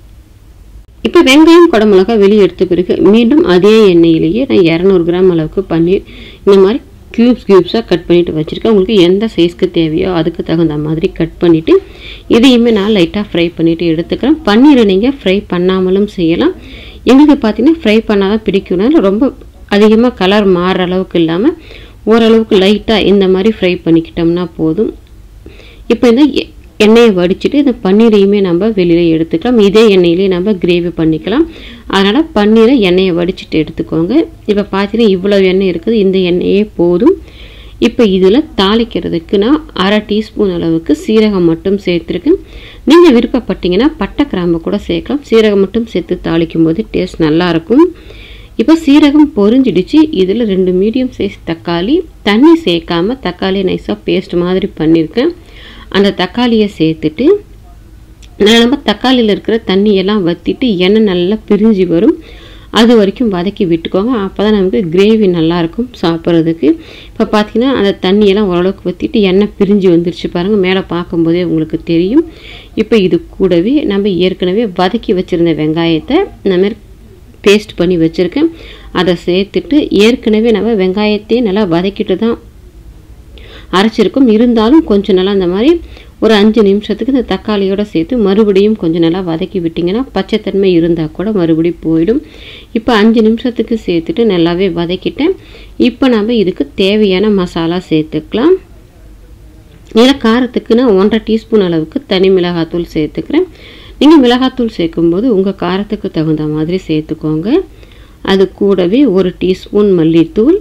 Speaker 1: இப்போ வெங்காயம் குடமிளகா வெளியே எடுத்த பிறகு மீண்டும் அதே எண்ணெயிலேயே நான் இரநூறு கிராம் அளவுக்கு பன்னீர் இந்த மாதிரி க்யூப்ஸ் க்யூப்ஸாக கட் பண்ணிவிட்டு வச்சுருக்கேன் உங்களுக்கு எந்த சைஸ்க்கு தேவையோ அதுக்கு தகுந்த மாதிரி கட் பண்ணிவிட்டு இதையுமே நான் லைட்டாக ஃப்ரை பண்ணிவிட்டு எடுத்துக்கிறேன் பன்னீரை நீங்கள் ஃப்ரை பண்ணாமலும் செய்யலாம் எங்களுக்கு பார்த்தீங்கன்னா ஃப்ரை பண்ணால் தான் பிடிக்கும்னால ரொம்ப அதிகமாக கலர் மாறுற அளவுக்கு இல்லாமல் ஓரளவுக்கு லைட்டாக இந்த மாதிரி ஃப்ரை பண்ணிக்கிட்டோம்னா போதும் இப்போ இந்த எண்ணெயை வடிச்சிட்டு இந்த பன்னீரையுமே நம்ம வெளியில் எடுத்துக்கலாம் இதே எண்ணெயிலே நம்ம கிரேவி பண்ணிக்கலாம் அதனால் பன்னீரை எண்ணெயை வடிச்சிட்டு எடுத்துக்கோங்க இப்போ பார்த்தீங்கன்னா இவ்வளோ எண்ணெய் இருக்குது இந்த எண்ணெயே போதும் இப்போ இதில் தாளிக்கிறதுக்கு நான் அரை டீஸ்பூன் அளவுக்கு சீரகம் மட்டும் சேர்த்துருக்கேன் நீங்கள் விருப்பப்பட்டீங்கன்னா பட்டை கிராம்பு கூட சேர்க்கலாம் சீரகம் மட்டும் சேர்த்து தாளிக்கும் போது டேஸ்ட் நல்லாயிருக்கும் இப்போ சீரகம் பொரிஞ்சிடுச்சு இதில் ரெண்டு மீடியம் சைஸ் தக்காளி தண்ணி சேர்க்காம தக்காளி நைஸாக பேஸ்ட் மாதிரி பண்ணியிருக்கேன் அந்த தக்காளியை சேர்த்துட்டு நம்ம தக்காளியில் இருக்கிற தண்ணியெல்லாம் வற்றிட்டு எண்ணெய் நல்லா பிரிஞ்சு வரும் அது வரைக்கும் வதக்கி விட்டுக்கோங்க அப்போ தான் நமக்கு கிரேவி நல்லாயிருக்கும் சாப்பிட்றதுக்கு இப்போ பார்த்தீங்கன்னா அந்த தண்ணியெல்லாம் ஓரளவுக்கு வற்றிட்டு எண்ணெய் பிரிஞ்சு வந்துருச்சு பாருங்கள் மேலே பார்க்கும்போதே உங்களுக்கு தெரியும் இப்போ இது கூடவே நம்ம ஏற்கனவே வதக்கி வச்சுருந்த வெங்காயத்தை இந்த மாதிரி பேஸ்ட் பண்ணி வச்சுருக்கேன் அதை சேர்த்துட்டு ஏற்கனவே நம்ம வெங்காயத்தையே நல்லா வதக்கிட்டு தான் அரைச்சிருக்கும் இருந்தாலும் கொஞ்சம் நல்லா அந்த மாதிரி ஒரு அஞ்சு நிமிஷத்துக்கு இந்த தக்காளியோட சேர்த்து மறுபடியும் கொஞ்சம் நல்லா வதக்கி விட்டிங்கன்னா பச்சைத்தன்மை இருந்தால் கூட மறுபடியும் போயிடும் இப்போ அஞ்சு நிமிஷத்துக்கு சேர்த்துட்டு நல்லாவே வதக்கிட்டேன் இப்போ நம்ம இதுக்கு தேவையான மசாலா சேர்த்துக்கலாம் இதில் காரத்துக்கு நான் ஒன்றரை டீஸ்பூன் அளவுக்கு தனி மிளகாத்தூள் சேர்த்துக்கிறேன் நீங்கள் மிளகாத்தூள் சேர்க்கும்போது உங்கள் காரத்துக்கு தகுந்த மாதிரி சேர்த்துக்கோங்க அது கூடவே ஒரு டீஸ்பூன் மல்லித்தூள்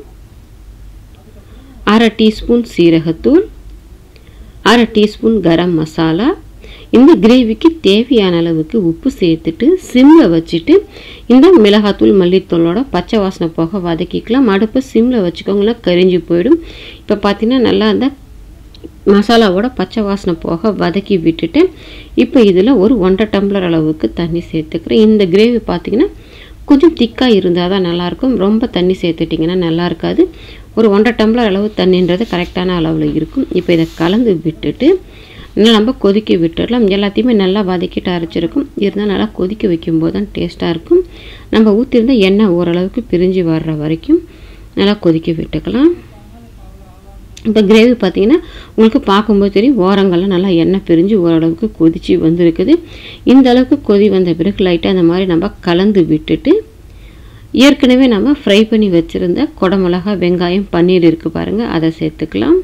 Speaker 1: அரை டீஸ்பூன் சீரகத்தூள் அரை டீஸ்பூன் கரம் மசாலா இந்த கிரேவிக்கு தேவையான அளவுக்கு உப்பு சேர்த்துட்டு சிம்மில் வச்சுட்டு இந்த மிளகாத்தூள் மல்லித்தூளோட பச்சை வாசனை போக வதக்கிக்கலாம் அடுப்பை சிம்மில் வச்சுக்கோங்களா கரிஞ்சு போயிடும் இப்போ பார்த்தீங்கன்னா நல்லா அந்த மசாலாவோட பச்சை வாசனை போக வதக்கி விட்டுட்டேன் இப்போ இதில் ஒரு ஒன்றரை டம்ளர் அளவுக்கு தண்ணி சேர்த்துக்கிறேன் இந்த கிரேவி பார்த்தீங்கன்னா கொஞ்சம் திக்காக இருந்தால் தான் நல்லாயிருக்கும் ரொம்ப தண்ணி சேர்த்துட்டிங்கன்னா நல்லா இருக்காது ஒரு ஒன்றரை டம்ளர் அளவு தண்ணின்றது கரெக்டான அளவில் இருக்கும் இப்போ இதை கலந்து விட்டுட்டு நல்லா நம்ம கொதிக்க விட்டுடலாம் எல்லாத்தையுமே நல்லா வதக்கிட்டு அரைச்சிருக்கும் இருந்தால் நல்லா கொதிக்க வைக்கும்போது தான் டேஸ்ட்டாக இருக்கும் நம்ம ஊற்றிருந்த எண்ணெய் ஓரளவுக்கு பிரிஞ்சு வர்ற வரைக்கும் நல்லா கொதிக்க விட்டுக்கலாம் இப்போ கிரேவி பார்த்தீங்கன்னா உங்களுக்கு பார்க்கும்போது தெரியும் ஓரங்கள்லாம் நல்லா எண்ணெய் பிரிஞ்சு ஓரளவுக்கு கொதிச்சு வந்திருக்குது இந்த அளவுக்கு கொதி வந்த பிறகு லைட்டாக அந்த மாதிரி நம்ம கலந்து விட்டுட்டு ஏற்கனவே நம்ம ஃப்ரை பண்ணி வச்சுருந்த குடமிளகா வெங்காயம் பன்னீர் இருக்குது பாருங்கள் அதை சேர்த்துக்கலாம்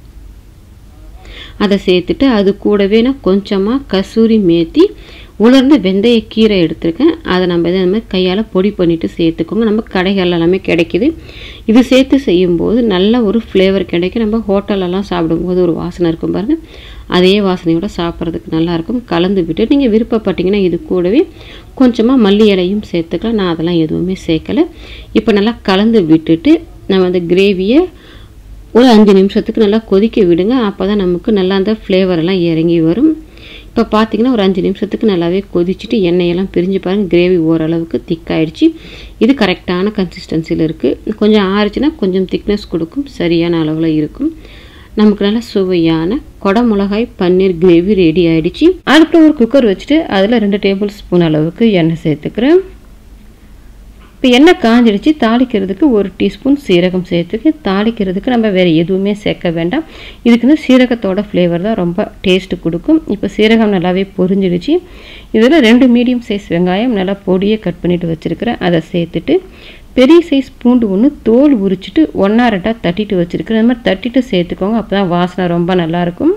Speaker 1: அதை சேர்த்துட்டு அது கூடவே நான் கொஞ்சமாக கசூரி மேத்தி உலர்ந்த வெந்தய கீரை எடுத்திருக்கேன் அதை நம்ம இதை மாதிரி கையால் பொடி பண்ணிவிட்டு சேர்த்துக்கோங்க நம்ம கடைகள் எல்லாமே கிடைக்கிது இது சேர்த்து செய்யும்போது நல்ல ஒரு ஃப்ளேவர் கிடைக்கும் நம்ம ஹோட்டலெல்லாம் சாப்பிடும்போது ஒரு வாசனை இருக்கும் பாருங்கள் அதே வாசனையோட சாப்பிட்றதுக்கு நல்லாயிருக்கும் கலந்து விட்டு நீங்கள் விருப்பப்பட்டீங்கன்னா இது கூடவே கொஞ்சமாக மல்லி இலையும் சேர்த்துக்கலாம் நான் அதெல்லாம் எதுவுமே சேர்க்கலை இப்போ நல்லா கலந்து விட்டுட்டு நம்ம அந்த கிரேவியை ஒரு அஞ்சு நிமிஷத்துக்கு நல்லா கொதிக்க விடுங்க அப்போ தான் நமக்கு நல்லா அந்த ஃப்ளேவர் எல்லாம் இறங்கி வரும் இப்போ பார்த்தீங்கன்னா ஒரு அஞ்சு நிமிஷத்துக்கு நல்லாவே கொதிச்சுட்டு எண்ணெயெல்லாம் பிரிஞ்சு பாருங்கள் கிரேவி ஓரளவுக்கு திக்காயிடுச்சு இது கரெக்டான கன்சிஸ்டன்சியில் இருக்குது கொஞ்சம் ஆறுச்சுன்னா கொஞ்சம் திக்னஸ் கொடுக்கும் சரியான அளவில் இருக்கும் நமக்கு நல்ல சுவையான குடமிளகாய் பன்னீர் கிரேவி ரெடி ஆயிடுச்சு அடுப்பில் ஒரு குக்கர் வச்சுட்டு அதில் ரெண்டு டேபிள் ஸ்பூன் அளவுக்கு எண்ணெய் சேர்த்துக்கிறேன் இப்போ எண்ணெய் காஞ்சிடுச்சு தாளிக்கிறதுக்கு ஒரு டீஸ்பூன் சீரகம் சேர்த்துக்கு தாளிக்கிறதுக்கு நம்ம வேறு எதுவுமே சேர்க்க வேண்டாம் இதுக்கு வந்து சீரகத்தோட ஃப்ளேவர் தான் ரொம்ப டேஸ்ட்டு கொடுக்கும் இப்போ சீரகம் நல்லாவே பொரிஞ்சிடுச்சு இதில் ரெண்டு மீடியம் சைஸ் வெங்காயம் நல்லா பொடியை கட் பண்ணிட்டு வச்சுருக்கிறேன் அதை சேர்த்துட்டு பெரிய சைஸ் பூண்டு ஒன்று தோல் உரிச்சிட்டு ஒன்றா ரெண்டாக தட்டிட்டு வச்சுருக்கிறேன் அந்த மாதிரி தட்டிட்டு சேர்த்துக்கோங்க அப்போ தான் வாசனை ரொம்ப நல்லாயிருக்கும்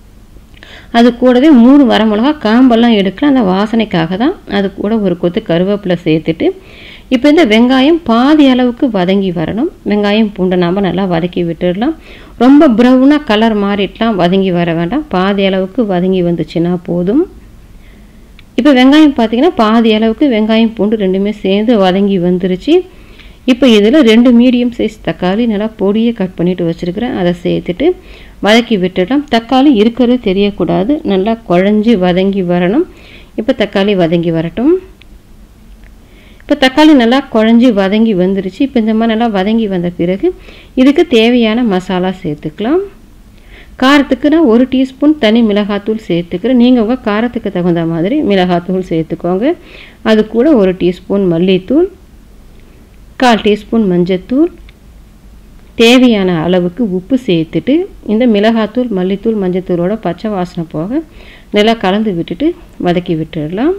Speaker 1: அது கூடவே மூணு வரமிளகா காம்பெல்லாம் எடுக்கலாம் அந்த வாசனைக்காக தான் அது கூட ஒரு கொத்து கருவேப்பிலை சேர்த்துட்டு இப்போ இந்த வெங்காயம் பாதி அளவுக்கு வதங்கி வரணும் வெங்காயம் பூண்டை நாம் நல்லா வதக்கி விட்டுடலாம் ரொம்ப ப்ரௌனாக கலர் மாறிடலாம் வதங்கி வர வேண்டாம் பாதி அளவுக்கு வதங்கி வந்துச்சுன்னா போதும் இப்போ வெங்காயம் பார்த்தீங்கன்னா பாதி அளவுக்கு வெங்காயம் பூண்டு ரெண்டுமே சேர்ந்து வதங்கி வந்துருச்சு இப்போ இதில் ரெண்டு மீடியம் சைஸ் தக்காளி நல்லா பொடியை கட் பண்ணிட்டு வச்சுருக்கிறேன் அதை சேர்த்துட்டு வதக்கி விட்டுடலாம் தக்காளி இருக்கிறது தெரியக்கூடாது நல்லா குழஞ்சி வதங்கி வரணும் இப்போ தக்காளி வதங்கி வரட்டும் இப்போ தக்காளி நல்லா குழஞ்சி வதங்கி வந்துருச்சு இப்போ இந்த மாதிரி நல்லா வதங்கி வந்த பிறகு இதுக்கு தேவையான மசாலா சேர்த்துக்கலாம் காரத்துக்கு நான் ஒரு டீஸ்பூன் தனி மிளகாத்தூள் சேர்த்துக்கிறேன் நீங்கள் உங்கள் காரத்துக்கு தகுந்த மாதிரி மிளகாத்தூள் சேர்த்துக்கோங்க அது கூட ஒரு டீஸ்பூன் மல்லித்தூள் கால் டீஸ்பூன் மஞ்சத்தூள் தேவையான அளவுக்கு உப்பு சேர்த்துட்டு இந்த மிளகாத்தூள் மல்லித்தூள் மஞ்சத்தூளோட பச்சை வாசனை போக நல்லா கலந்து விட்டுட்டு வதக்கி விட்டுடலாம்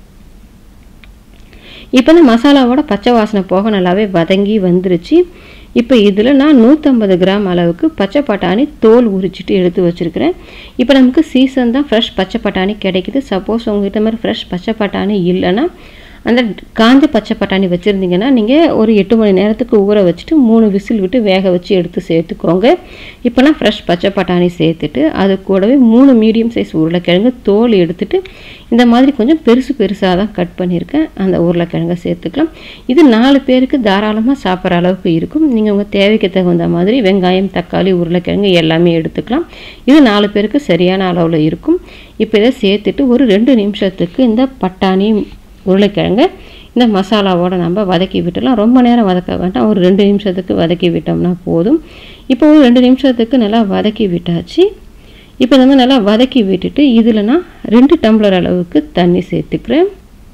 Speaker 1: இப்போ இந்த மசாலாவோட பச்சை வாசனை போக நல்லாவே வதங்கி வந்துருச்சு இப்போ இதில் நான் நூற்றம்பது கிராம் அளவுக்கு பச்சை பட்டாணி தோல் உரிச்சிட்டு எடுத்து வச்சுருக்கிறேன் இப்போ நமக்கு சீசன் தான் ஃப்ரெஷ் பச்சை பட்டாணி கிடைக்குது சப்போஸ் உங்ககிட்ட மாதிரி ஃப்ரெஷ் பச்சை பட்டாணி இல்லைன்னா அந்த காஞ்ச பச்சை பட்டாணி வச்சுருந்தீங்கன்னா நீங்கள் ஒரு எட்டு மணி நேரத்துக்கு ஊற வச்சுட்டு மூணு விசில் விட்டு வேக வச்சு எடுத்து சேர்த்துக்கோங்க இப்போ நான் ஃப்ரெஷ் பச்சை பட்டாணி சேர்த்துட்டு அது கூடவே மூணு மீடியம் சைஸ் உருளைக்கிழங்கு தோல் எடுத்துட்டு இந்த மாதிரி கொஞ்சம் பெருசு பெருசாக தான் கட் பண்ணியிருக்கேன் அந்த உருளைக்கிழங்கை சேர்த்துக்கலாம் இது நாலு பேருக்கு தாராளமாக சாப்பிட்ற அளவுக்கு இருக்கும் நீங்கள் உங்கள் தேவைக்கு தகுந்த மாதிரி வெங்காயம் தக்காளி உருளைக்கிழங்கு எல்லாமே எடுத்துக்கலாம் இது நாலு பேருக்கு சரியான அளவில் இருக்கும் இப்போ இதை சேர்த்துட்டு ஒரு ரெண்டு நிமிஷத்துக்கு இந்த பட்டாணி உருளைக்கிழங்கு இந்த மசாலாவோட நம்ம வதக்கி விட்டுலாம் ரொம்ப நேரம் வதக்க வேண்டாம் ஒரு ரெண்டு நிமிஷத்துக்கு வதக்கி விட்டோம்னா போதும் இப்போ ஒரு ரெண்டு நிமிஷத்துக்கு நல்லா வதக்கி விட்டாச்சு இப்போ நம்ம நல்லா வதக்கி விட்டுட்டு இதில் நான் ரெண்டு டம்ளர் அளவுக்கு தண்ணி சேர்த்துக்கிறேன்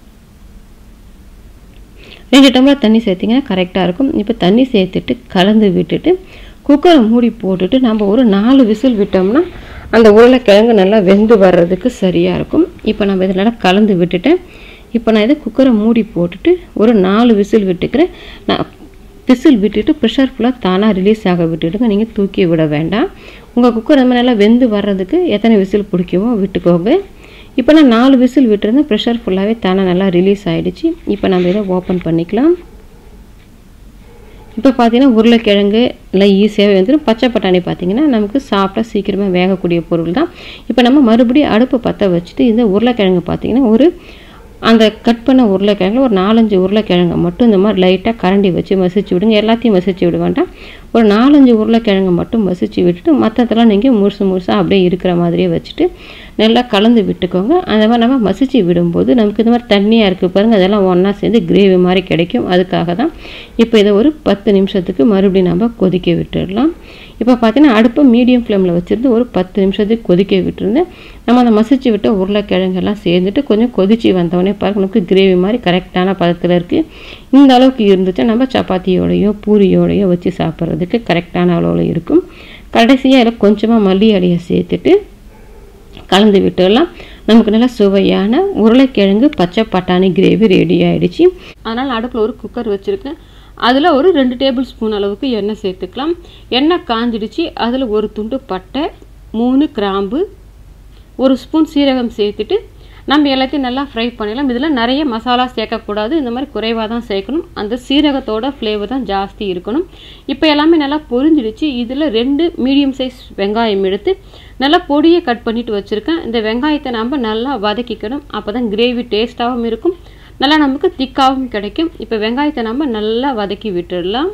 Speaker 1: ரெண்டு டம்ளர் தண்ணி சேர்த்திங்கன்னா கரெக்டாக இருக்கும் இப்போ தண்ணி சேர்த்துட்டு கலந்து விட்டுட்டு குக்கரை மூடி போட்டுட்டு நம்ம ஒரு நாலு விசில் விட்டோம்னா அந்த உருளைக்கிழங்கு நல்லா வெந்து வர்றதுக்கு சரியாக இருக்கும் இப்போ நம்ம இதை நல்லா கலந்து விட்டுட்டேன் இப்போ நான் இதை குக்கரை மூடி போட்டுட்டு ஒரு நாலு விசில் விட்டுக்கிறேன் நான் விசில் விட்டுட்டு ப்ரெஷர் ஃபுல்லாக தானாக ரிலீஸ் ஆக விட்டுடுங்க நீங்கள் தூக்கி விட வேண்டாம் உங்கள் குக்கர் நம்ம நல்லா வெந்து வர்றதுக்கு எத்தனை விசில் பிடிக்குமோ விட்டுக்கோங்க இப்போ நான் நாலு விசில் விட்டுருந்தேன் ப்ரெஷர் ஃபுல்லாகவே தானாக நல்லா ரிலீஸ் ஆகிடுச்சு இப்போ நம்ம இதை ஓப்பன் பண்ணிக்கலாம் இப்போ பார்த்தீங்கன்னா உருளைக்கிழங்கு நல்லா ஈஸியாகவே வந்துடும் பச்சை பட்டாணி பார்த்தீங்கன்னா நமக்கு சாப்பிட்டா சீக்கிரமாக வேகக்கூடிய பொருள் தான் இப்போ நம்ம மறுபடியும் அடுப்பு பற்ற வச்சுட்டு இந்த உருளைக்கிழங்கு பார்த்தீங்கன்னா ஒரு அந்த கட் பண்ண உருளைக்கிழங்குல ஒரு நாலஞ்சு உருளைக்கிழங்கை மட்டும் இந்த மாதிரி லைட்டாக கரண்டி வச்சு மசிச்சு விடுங்க எல்லாத்தையும் மசிச்சு விட வேண்டாம் ஒரு நாலஞ்சு உருளைக்கிழங்கு மட்டும் மசிச்சு விட்டுட்டு மற்றதெல்லாம் நீங்கள் முழுசு முழுசாக அப்படியே இருக்கிற மாதிரியே வச்சுட்டு நல்லா கலந்து விட்டுக்கோங்க அந்த மாதிரி நம்ம மசிச்சு விடும்போது நமக்கு இந்த மாதிரி தண்ணியாக இருக்குது பாருங்கள் அதெல்லாம் ஒன்றா சேர்ந்து கிரேவி மாதிரி கிடைக்கும் அதுக்காக தான் இப்போ இதை ஒரு பத்து நிமிஷத்துக்கு மறுபடியும் நம்ம கொதிக்க விட்டுடலாம் இப்போ பார்த்தீங்கன்னா அடுப்பை மீடியம் ஃப்ளேமில் வச்சுருந்து ஒரு பத்து நிமிஷத்துக்கு கொதிக்க விட்டுருந்தேன் நம்ம அந்த மசிச்சு விட்ட உருளைக்கிழங்கெல்லாம் சேர்ந்துட்டு கொஞ்சம் கொதிச்சு வந்தோடனே பாருங்க நமக்கு கிரேவி மாதிரி கரெக்டான பதத்தில் இருக்குது இந்த அளவுக்கு இருந்துச்சுன்னா நம்ம சப்பாத்தியோடையோ பூரியோடையோ வச்சு சாப்பிட்றதுக்கு கரெக்டான அளவில் இருக்கும் கடைசியாக இதில் கொஞ்சமாக மல்லி அடியை சேர்த்துட்டு கலந்து விட்டுடலாம் நமக்கு நல்லா சுவையான உருளைக்கிழங்கு பச்சை பட்டாணி கிரேவி ரெடி ஆகிடுச்சு அதனால் அடுப்பில் ஒரு குக்கர் வச்சுருக்கேன் அதில் ஒரு ரெண்டு டேபிள் ஸ்பூன் அளவுக்கு எண்ணெய் சேர்த்துக்கலாம் எண்ணெய் காஞ்சிடுச்சு அதில் ஒரு துண்டு பட்டை மூணு கிராம்பு ஒரு ஸ்பூன் சீரகம் சேர்த்துட்டு நம்ம எல்லாத்தையும் நல்லா ஃப்ரை பண்ணிடலாம் இதில் நிறைய மசாலா சேர்க்கக்கூடாது இந்த மாதிரி குறைவாக தான் சேர்க்கணும் அந்த சீரகத்தோட ஃப்ளேவர் தான் ஜாஸ்தி இருக்கணும் இப்போ எல்லாமே நல்லா பொரிஞ்சிடுச்சு இதில் ரெண்டு மீடியம் சைஸ் வெங்காயம் எடுத்து நல்லா பொடியை கட் பண்ணிட்டு வச்சுருக்கேன் இந்த வெங்காயத்தை நம்ம நல்லா வதக்கிக்கணும் அப்போ தான் கிரேவி டேஸ்ட்டாகவும் இருக்கும் நல்லா நமக்கு திக்காகவும் கிடைக்கும் இப்போ வெங்காயத்தை நம்ம நல்லா வதக்கி விட்டுடலாம்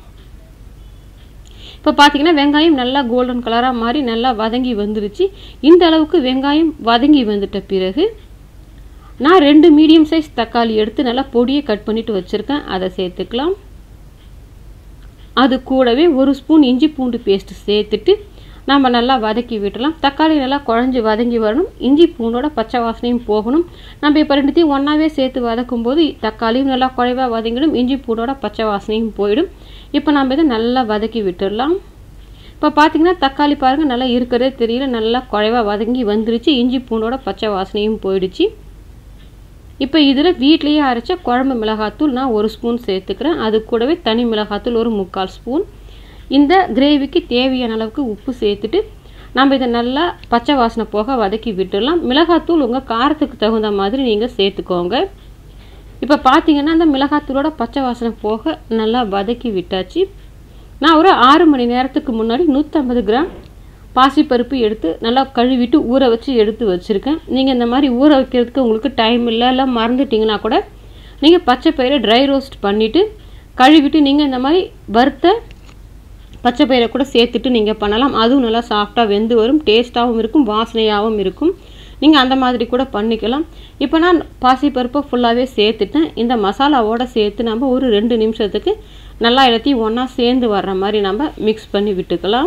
Speaker 1: இப்போ பார்த்தீங்கன்னா வெங்காயம் நல்லா கோல்டன் கலராக மாறி நல்லா வதங்கி வந்துருச்சு இந்த அளவுக்கு வெங்காயம் வதங்கி வந்துட்ட பிறகு நான் ரெண்டு மீடியம் சைஸ் தக்காளி எடுத்து நல்லா பொடியை கட் பண்ணிட்டு வச்சுருக்கேன் அதை சேர்த்துக்கலாம் அது கூடவே ஒரு ஸ்பூன் இஞ்சி பூண்டு பேஸ்ட் சேர்த்துட்டு நம்ம நல்லா வதக்கி விட்டுலாம் தக்காளி நல்லா குழஞ்சி வதங்கி வரணும் இஞ்சி பூண்டோட பச்சை வாசனையும் போகணும் நம்ம இப்போ ரெண்டுத்தையும் ஒன்றாவே சேர்த்து வதக்கும் போது தக்காளியும் நல்லா குழைவாக வதங்கிடும் இஞ்சி பூண்டோட பச்சை வாசனையும் போயிடும் இப்போ நம்ம இதை நல்லா வதக்கி விட்டுடலாம் இப்போ பார்த்தீங்கன்னா தக்காளி பாருங்கள் நல்லா இருக்கிறதே தெரியல நல்லா குழைவாக வதங்கி வந்துருச்சு இஞ்சி பூண்டோட பச்சை வாசனையும் போயிடுச்சு இப்போ இதில் வீட்லேயே அரைச்ச குழம்பு மிளகாத்தூள் நான் ஒரு ஸ்பூன் சேர்த்துக்கிறேன் அது கூடவே தனி மிளகாத்தூள் ஒரு முக்கால் ஸ்பூன் இந்த கிரேவிக்கு தேவையான அளவுக்கு உப்பு சேர்த்துட்டு நம்ம இதை நல்லா பச்சை வாசனை போக வதக்கி விட்டுடலாம் மிளகாத்தூள் உங்கள் காரத்துக்கு தகுந்த மாதிரி நீங்கள் சேர்த்துக்கோங்க இப்போ பார்த்தீங்கன்னா அந்த மிளகாத்தூளோட பச்சை வாசனை போக நல்லா வதக்கி விட்டாச்சு நான் ஒரு ஆறு மணி நேரத்துக்கு முன்னாடி நூற்றம்பது கிராம் பாசிப்பருப்பு எடுத்து நல்லா கழுவிட்டு ஊற வச்சு எடுத்து வச்சுருக்கேன் நீங்கள் இந்த மாதிரி ஊற வைக்கிறதுக்கு உங்களுக்கு டைம் இல்லை இல்லை மறந்துட்டிங்கன்னா கூட நீங்கள் பச்சை பயிரை ட்ரை ரோஸ்ட் பண்ணிவிட்டு கழுவிட்டு நீங்கள் இந்த மாதிரி வறுத்த பச்சை பயிரை கூட சேர்த்துட்டு நீங்கள் பண்ணலாம் அதுவும் நல்லா சாஃப்டாக வெந்து வரும் டேஸ்ட்டாகவும் இருக்கும் வாசனையாகவும் இருக்கும் நீங்கள் அந்த மாதிரி கூட பண்ணிக்கலாம் இப்போ நான் பாசிப்பருப்பை ஃபுல்லாகவே சேர்த்துட்டேன் இந்த மசாலாவோட சேர்த்து நம்ம ஒரு ரெண்டு நிமிஷத்துக்கு நல்லா எல்லாத்தையும் ஒன்றா சேர்ந்து வர்ற மாதிரி நம்ம மிக்ஸ் பண்ணி விட்டுக்கலாம்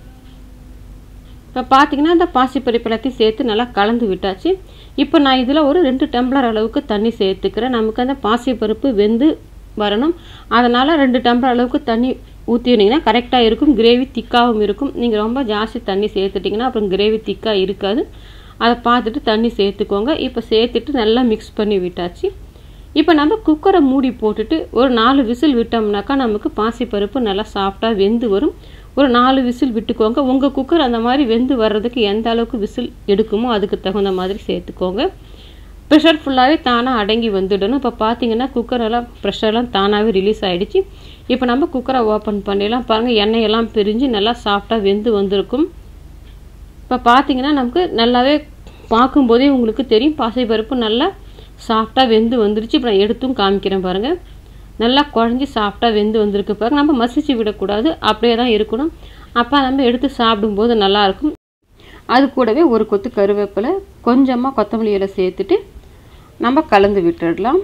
Speaker 1: இப்போ பார்த்தீங்கன்னா இந்த பாசிப்பருப்பு எல்லாத்தையும் சேர்த்து நல்லா கலந்து விட்டாச்சு இப்போ நான் இதில் ஒரு ரெண்டு டம்ளர் அளவுக்கு தண்ணி சேர்த்துக்கிறேன் நமக்கு அந்த பாசிப்பருப்பு வெந்து வரணும் அதனால் ரெண்டு டம்ளர் அளவுக்கு தண்ணி ஊற்றினீங்கன்னா கரெக்டாக இருக்கும் கிரேவி திக்காகவும் இருக்கும் நீங்கள் ரொம்ப ஜாஸ்தி தண்ணி சேர்த்துட்டிங்கன்னா அப்புறம் கிரேவி திக்காக இருக்காது அதை பார்த்துட்டு தண்ணி சேர்த்துக்கோங்க இப்போ சேர்த்துட்டு நல்லா மிக்ஸ் பண்ணி விட்டாச்சு இப்போ நம்ம குக்கரை மூடி போட்டுட்டு ஒரு நாலு விசில் விட்டோம்னாக்கா நமக்கு பாசிப்பருப்பு நல்லா சாஃப்டாக வெந்து வரும் ஒரு நாலு விசில் விட்டுக்கோங்க உங்கள் குக்கர் அந்த மாதிரி வெந்து வர்றதுக்கு எந்த அளவுக்கு விசில் எடுக்குமோ அதுக்கு தகுந்த மாதிரி சேர்த்துக்கோங்க ப்ரெஷர் ஃபுல்லாகவே தானாக அடங்கி வந்துடணும் இப்போ பார்த்தீங்கன்னா குக்கரெல்லாம் ப்ரெஷர்லாம் தானாகவே ரிலீஸ் ஆகிடுச்சு இப்போ நம்ம குக்கரை ஓப்பன் பண்ணிடலாம் பாருங்கள் எண்ணெயெல்லாம் பிரிஞ்சு நல்லா சாஃப்டாக வெந்து வந்திருக்கும் இப்போ பார்த்தீங்கன்னா நமக்கு நல்லாவே பார்க்கும்போதே உங்களுக்கு தெரியும் பாசிப்பருப்பு நல்லா சாஃப்டாக வெந்து வந்துருச்சு இப்போ நான் எடுத்தும் காமிக்கிறேன் பாருங்கள் நல்லா குழஞ்சி சாஃப்டாக வெந்து வந்திருக்கு பாருங்க நம்ம மசிச்சு விடக்கூடாது அப்படியே தான் இருக்கணும் அப்போ நம்ம எடுத்து சாப்பிடும்போது நல்லாயிருக்கும் அது கூடவே ஒரு கொத்து கருவேப்பிலை கொஞ்சமாக கொத்தமல்லி இலை சேர்த்துட்டு நம்ம கலந்து விட்டுடலாம்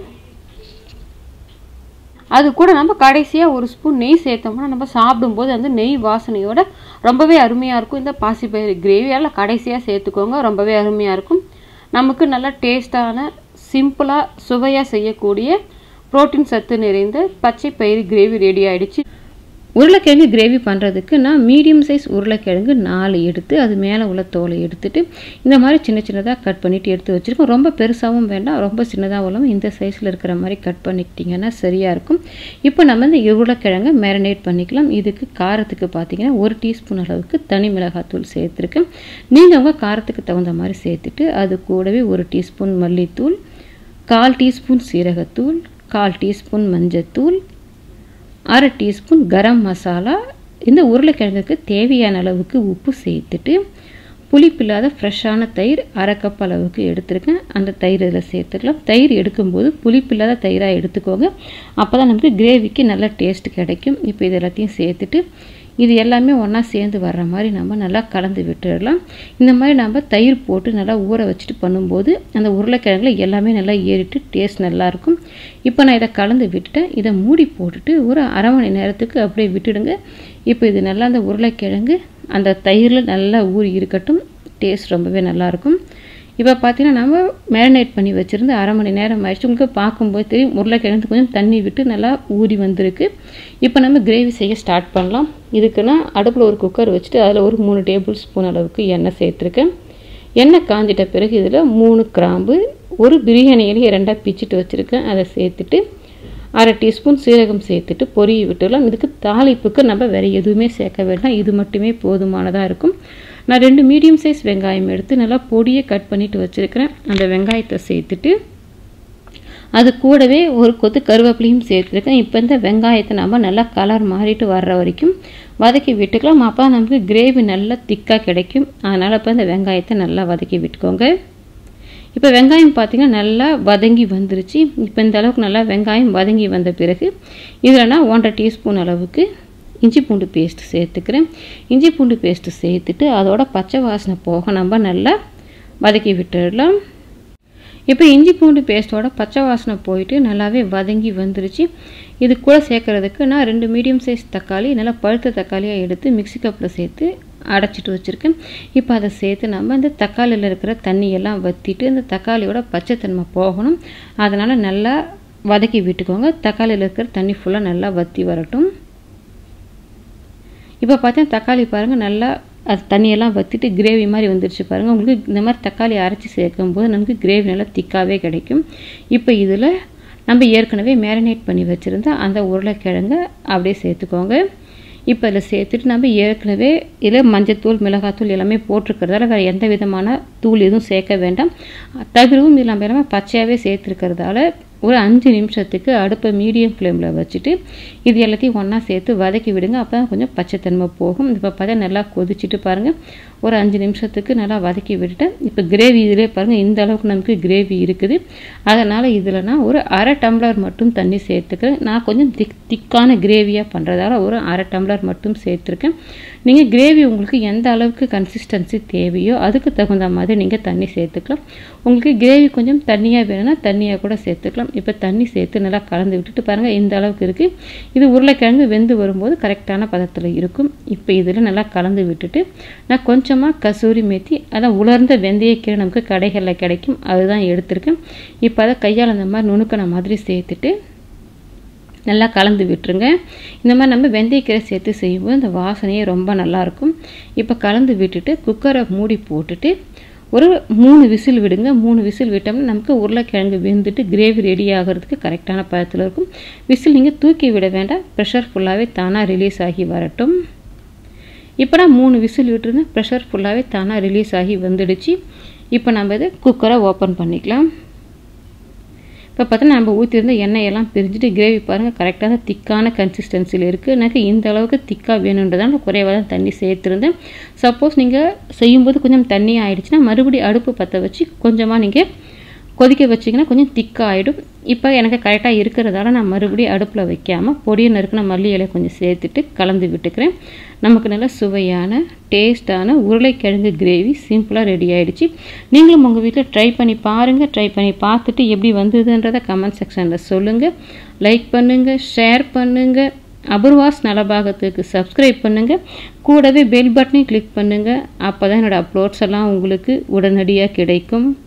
Speaker 1: அது கூட நம்ம கடைசியாக ஒரு ஸ்பூன் நெய் சேர்த்தோம்னா நம்ம சாப்பிடும்போது அந்த நெய் வாசனையோட ரொம்பவே அருமையாக இருக்கும் இந்த பாசிப்பயிறு கிரேவி எல்லாம் கடைசியாக சேர்த்துக்கோங்க ரொம்பவே அருமையாக இருக்கும் நமக்கு நல்லா டேஸ்டான சிம்பிளாக சுவையாக செய்யக்கூடிய புரோட்டீன் சத்து நிறைந்த பச்சை பயிறு கிரேவி ரெடி ஆகிடுச்சு உருளைக்கிழங்கு கிரேவி பண்ணுறதுக்கு நான் மீடியம் சைஸ் உருளைக்கிழங்கு நாலு எடுத்து அது மேலே உள்ள தோலை எடுத்துட்டு இந்த மாதிரி சின்ன சின்னதாக கட் பண்ணிவிட்டு எடுத்து வச்சுருக்கோம் ரொம்ப பெருசாகவும் வேண்டாம் ரொம்ப சின்னதாகவும் இல்லாமல் இந்த சைஸில் இருக்கிற மாதிரி கட் பண்ணிக்கிட்டிங்கன்னா சரியாக இருக்கும் இப்போ நம்ம இந்த உருளைக்கிழங்கை மேரினேட் பண்ணிக்கலாம் இதுக்கு காரத்துக்கு பார்த்தீங்கன்னா ஒரு டீஸ்பூன் அளவுக்கு தனி மிளகாத்தூள் சேர்த்துருக்கேன் நீங்கள் உங்கள் காரத்துக்கு தகுந்த மாதிரி சேர்த்துட்டு அது கூடவே ஒரு டீஸ்பூன் மல்லித்தூள் கால் டீஸ்பூன் சீரகத்தூள் கால் டீஸ்பூன் மஞ்சத்தூள் அரை டீஸ்பூன் கரம் மசாலா இந்த உருளைக்கிழங்குக்கு தேவையான அளவுக்கு உப்பு சேர்த்துட்டு புளிப்பில்லாத ஃப்ரெஷ்ஷான தயிர் அரை கப் அளவுக்கு எடுத்துருக்கேன் அந்த தயிர் இதில் சேர்த்துக்கலாம் தயிர் எடுக்கும்போது புளிப்பில்லாத தயிராக எடுத்துக்கோங்க அப்போ தான் நமக்கு கிரேவிக்கு நல்ல டேஸ்ட் கிடைக்கும் இப்போ இது எல்லாத்தையும் சேர்த்துட்டு இது எல்லாமே ஒன்றா சேர்ந்து வர்ற மாதிரி நம்ம நல்லா கலந்து விட்டுடலாம் இந்த மாதிரி நம்ம தயிர் போட்டு நல்லா ஊற வச்சுட்டு பண்ணும்போது அந்த உருளைக்கிழங்குல எல்லாமே நல்லா ஏறிட்டு டேஸ்ட் நல்லாயிருக்கும் இப்போ நான் இதை கலந்து விட்டுட்டேன் இதை மூடி போட்டுட்டு ஒரு அரை மணி நேரத்துக்கு அப்படியே விட்டுடுங்க இப்போ இது நல்லா அந்த உருளைக்கிழங்கு அந்த தயிரில் நல்லா ஊறி இருக்கட்டும் டேஸ்ட் ரொம்பவே நல்லாயிருக்கும் இப்போ பார்த்தீங்கன்னா நம்ம மேரினேட் பண்ணி வச்சுருந்து அரை மணி நேரம் ஆயிடுச்சு உங்களுக்கு பார்க்கும்போது தெரியும் உருளைக்கிழங்கு கொஞ்சம் தண்ணி விட்டு நல்லா ஊறி வந்திருக்கு இப்போ நம்ம கிரேவி செய்ய ஸ்டார்ட் பண்ணலாம் இதுக்குன்னா அடுப்பில் ஒரு குக்கர் வச்சுட்டு அதில் ஒரு மூணு டேபிள் ஸ்பூன் அளவுக்கு எண்ணெய் சேர்த்துருக்கேன் எண்ணெய் காஞ்சிட்ட பிறகு இதில் மூணு கிராம்பு ஒரு பிரியாணி இலையை ரெண்டாக பிச்சுட்டு வச்சுருக்கேன் அதை சேர்த்துட்டு அரை டீஸ்பூன் சீரகம் சேர்த்துட்டு பொரிய விட்டுடலாம் இதுக்கு தாளிப்புக்கு நம்ம வேறு எதுவுமே சேர்க்க வேண்டாம் இது மட்டுமே போதுமானதாக இருக்கும் நான் ரெண்டு மீடியம் சைஸ் வெங்காயம் எடுத்து நல்லா பொடியை கட் பண்ணிவிட்டு வச்சுருக்கிறேன் அந்த வெங்காயத்தை சேர்த்துட்டு அது கூடவே ஒரு கொத்து கருவேப்பிலையும் சேர்த்துருக்கேன் இப்போ இந்த வெங்காயத்தை நம்ம நல்லா கலர் மாறிட்டு வர்ற வரைக்கும் வதக்கி விட்டுக்கலாம் அப்போ நமக்கு கிரேவி நல்லா திக்காக கிடைக்கும் அதனால் இப்போ இந்த வெங்காயத்தை நல்லா வதக்கி விட்டுக்கோங்க இப்போ வெங்காயம் பார்த்திங்கன்னா நல்லா வதங்கி வந்துருச்சு இப்போ இந்த அளவுக்கு நல்லா வெங்காயம் வதங்கி வந்த பிறகு இதில் நான் ஒன்றரை டீஸ்பூன் அளவுக்கு இஞ்சி பூண்டு பேஸ்ட்டு சேர்த்துக்கிறேன் இஞ்சி பூண்டு பேஸ்ட்டு சேர்த்துட்டு அதோட பச்சை வாசனை போக நம்ம நல்லா வதக்கி விட்டுடலாம் இப்போ இஞ்சி பூண்டு பேஸ்ட்டோட பச்சை வாசனை போயிட்டு நல்லாவே வதங்கி வந்துருச்சு இது கூட சேர்க்குறதுக்கு நான் ரெண்டு மீடியம் சைஸ் தக்காளி நல்லா பழுத்த தக்காளியாக எடுத்து மிக்சி கப்பில் சேர்த்து அடைச்சிட்டு வச்சுருக்கேன் இப்போ அதை சேர்த்து நம்ம இந்த தக்காளியில் இருக்கிற தண்ணியெல்லாம் வற்றிட்டு இந்த தக்காளியோட பச்சைத்தன்மை போகணும் அதனால் நல்லா வதக்கி விட்டுக்கோங்க தக்காளியில் இருக்கிற தண்ணி ஃபுல்லாக நல்லா வற்றி வரட்டும் இப்போ பார்த்தா தக்காளி பாருங்கள் நல்லா அது தண்ணியெல்லாம் வற்றிட்டு கிரேவி மாதிரி வந்துருச்சு பாருங்கள் உங்களுக்கு இந்த மாதிரி தக்காளி அரைச்சி சேர்க்கும் போது நமக்கு கிரேவி நல்லா திக்காகவே கிடைக்கும் இப்போ இதில் நம்ம ஏற்கனவே மேரினேட் பண்ணி வச்சுருந்தா அந்த உருளைக்கிழங்கை அப்படியே சேர்த்துக்கோங்க இப்போ இதில் சேர்த்துட்டு நம்ம ஏற்கனவே இதில் மஞ்சத்தூள் மிளகாத்தூள் எல்லாமே போட்டிருக்கிறதால வேறு எந்த விதமான தூள் எதுவும் சேர்க்க வேண்டாம் தவிரவும் இது நம்ம எல்லாமே பச்சையாகவே சேர்த்துருக்கிறதால ஒரு அஞ்சு நிமிஷத்துக்கு அடுப்பை மீடியம் ஃப்ளேமில் வச்சுட்டு இது எல்லாத்தையும் ஒன்றா சேர்த்து வதக்கி விடுங்க அப்போ தான் கொஞ்சம் பச்சைத்தன்மை போகும் இப்போ பார்த்தா நல்லா கொதிச்சுட்டு பாருங்கள் ஒரு அஞ்சு நிமிஷத்துக்கு நல்லா வதக்கி விட்டுட்டேன் இப்போ கிரேவி இதிலே பாருங்கள் இந்த அளவுக்கு நமக்கு கிரேவி இருக்குது அதனால் இதில் நான் ஒரு அரை டம்ளர் மட்டும் தண்ணி சேர்த்துக்கிறேன் நான் கொஞ்சம் திக் திக்கான கிரேவியாக பண்ணுறதால ஒரு அரை டம்ளர் மட்டும் சேர்த்துருக்கேன் நீங்கள் கிரேவி உங்களுக்கு எந்த அளவுக்கு கன்சிஸ்டன்சி தேவையோ அதுக்கு தகுந்த மாதிரி நீங்கள் தண்ணி சேர்த்துக்கலாம் உங்களுக்கு கிரேவி கொஞ்சம் தண்ணியாக வேணும்னா தண்ணியாக கூட சேர்த்துக்கலாம் இப்போ தண்ணி சேர்த்து நல்லா கலந்து விட்டுட்டு பாருங்கள் இந்த அளவுக்கு இருக்குது இது உருளைக்கிழங்கு வெந்து வரும்போது கரெக்டான பதத்தில் இருக்கும் இப்போ இதில் நல்லா கலந்து விட்டுட்டு நான் கொஞ்சமாக கசூரி மேத்தி அதான் உலர்ந்த வெந்தயக்கீரை நமக்கு கடைகளில் கிடைக்கும் அதுதான் எடுத்திருக்கேன் இப்போ அதை கையால் அந்த மாதிரி நுணுக்கின மாதிரி சேர்த்துட்டு நல்லா கலந்து விட்டுருங்க இந்த மாதிரி நம்ம வெந்தயக்கீரை சேர்த்து செய்யும்போது அந்த வாசனையே ரொம்ப நல்லாயிருக்கும் இப்போ கலந்து விட்டுட்டு குக்கரை மூடி போட்டுட்டு ஒரு மூணு விசில் விடுங்க மூணு விசில் விட்டோம்னா நமக்கு உருளைக்கிழங்கு வெந்துட்டு கிரேவி ரெடி ஆகிறதுக்கு கரெக்டான பதத்தில் இருக்கும் விசில் நீங்கள் தூக்கி விட வேண்டாம் ப்ரெஷர் ஃபுல்லாகவே தானாக ரிலீஸ் ஆகி வரட்டும் இப்போ நான் மூணு விசில் விட்டுருந்தேன் ப்ரெஷர் ஃபுல்லாகவே தானாக ரிலீஸ் ஆகி வந்துடுச்சு இப்போ நம்ம இதை குக்கரை ஓப்பன் பண்ணிக்கலாம் இப்போ பார்த்தா நம்ம ஊற்றிருந்த எண்ணெயெல்லாம் பிரிஞ்சுட்டு கிரேவி பாருங்கள் கரெக்டான திக்கான கன்சிஸ்டன்சியில் இருக்குது எனக்கு இந்த அளவுக்கு திக்காக வேணுன்றதால குறைவாக தான் தண்ணி சேர்த்துருந்தேன் சப்போஸ் நீங்கள் செய்யும்போது கொஞ்சம் தண்ணி ஆயிடுச்சுன்னா மறுபடியும் அடுப்பு பற்ற வச்சு கொஞ்சமாக நீங்கள் கொதிக்க வச்சிங்கன்னா கொஞ்சம் திக்காக ஆகிடும் இப்போ எனக்கு கரெக்டாக இருக்கிறதால நான் மறுபடியும் அடுப்பில் வைக்காமல் பொடியை நறுக்கின மல்லி இலை கொஞ்சம் சேர்த்துட்டு கலந்து விட்டுக்கிறேன் நமக்கு நல்ல சுவையான டேஸ்டான உருளைக்கிழங்கு கிரேவி சிம்பிளாக ரெடி ஆகிடுச்சு நீங்களும் உங்கள் வீட்டில் ட்ரை பண்ணி பாருங்கள் ட்ரை பண்ணி பார்த்துட்டு எப்படி வந்ததுன்றதை கமெண்ட் செக்ஷனில் சொல்லுங்கள் லைக் பண்ணுங்கள் ஷேர் பண்ணுங்கள் அபூர்வாஸ் நலபாகத்துக்கு சப்ஸ்கிரைப் பண்ணுங்கள் கூடவே பெல் பட்டனையும் கிளிக் பண்ணுங்கள் அப்போ தான் என்னோடய அப்லோட்ஸ் எல்லாம் உங்களுக்கு உடனடியாக கிடைக்கும்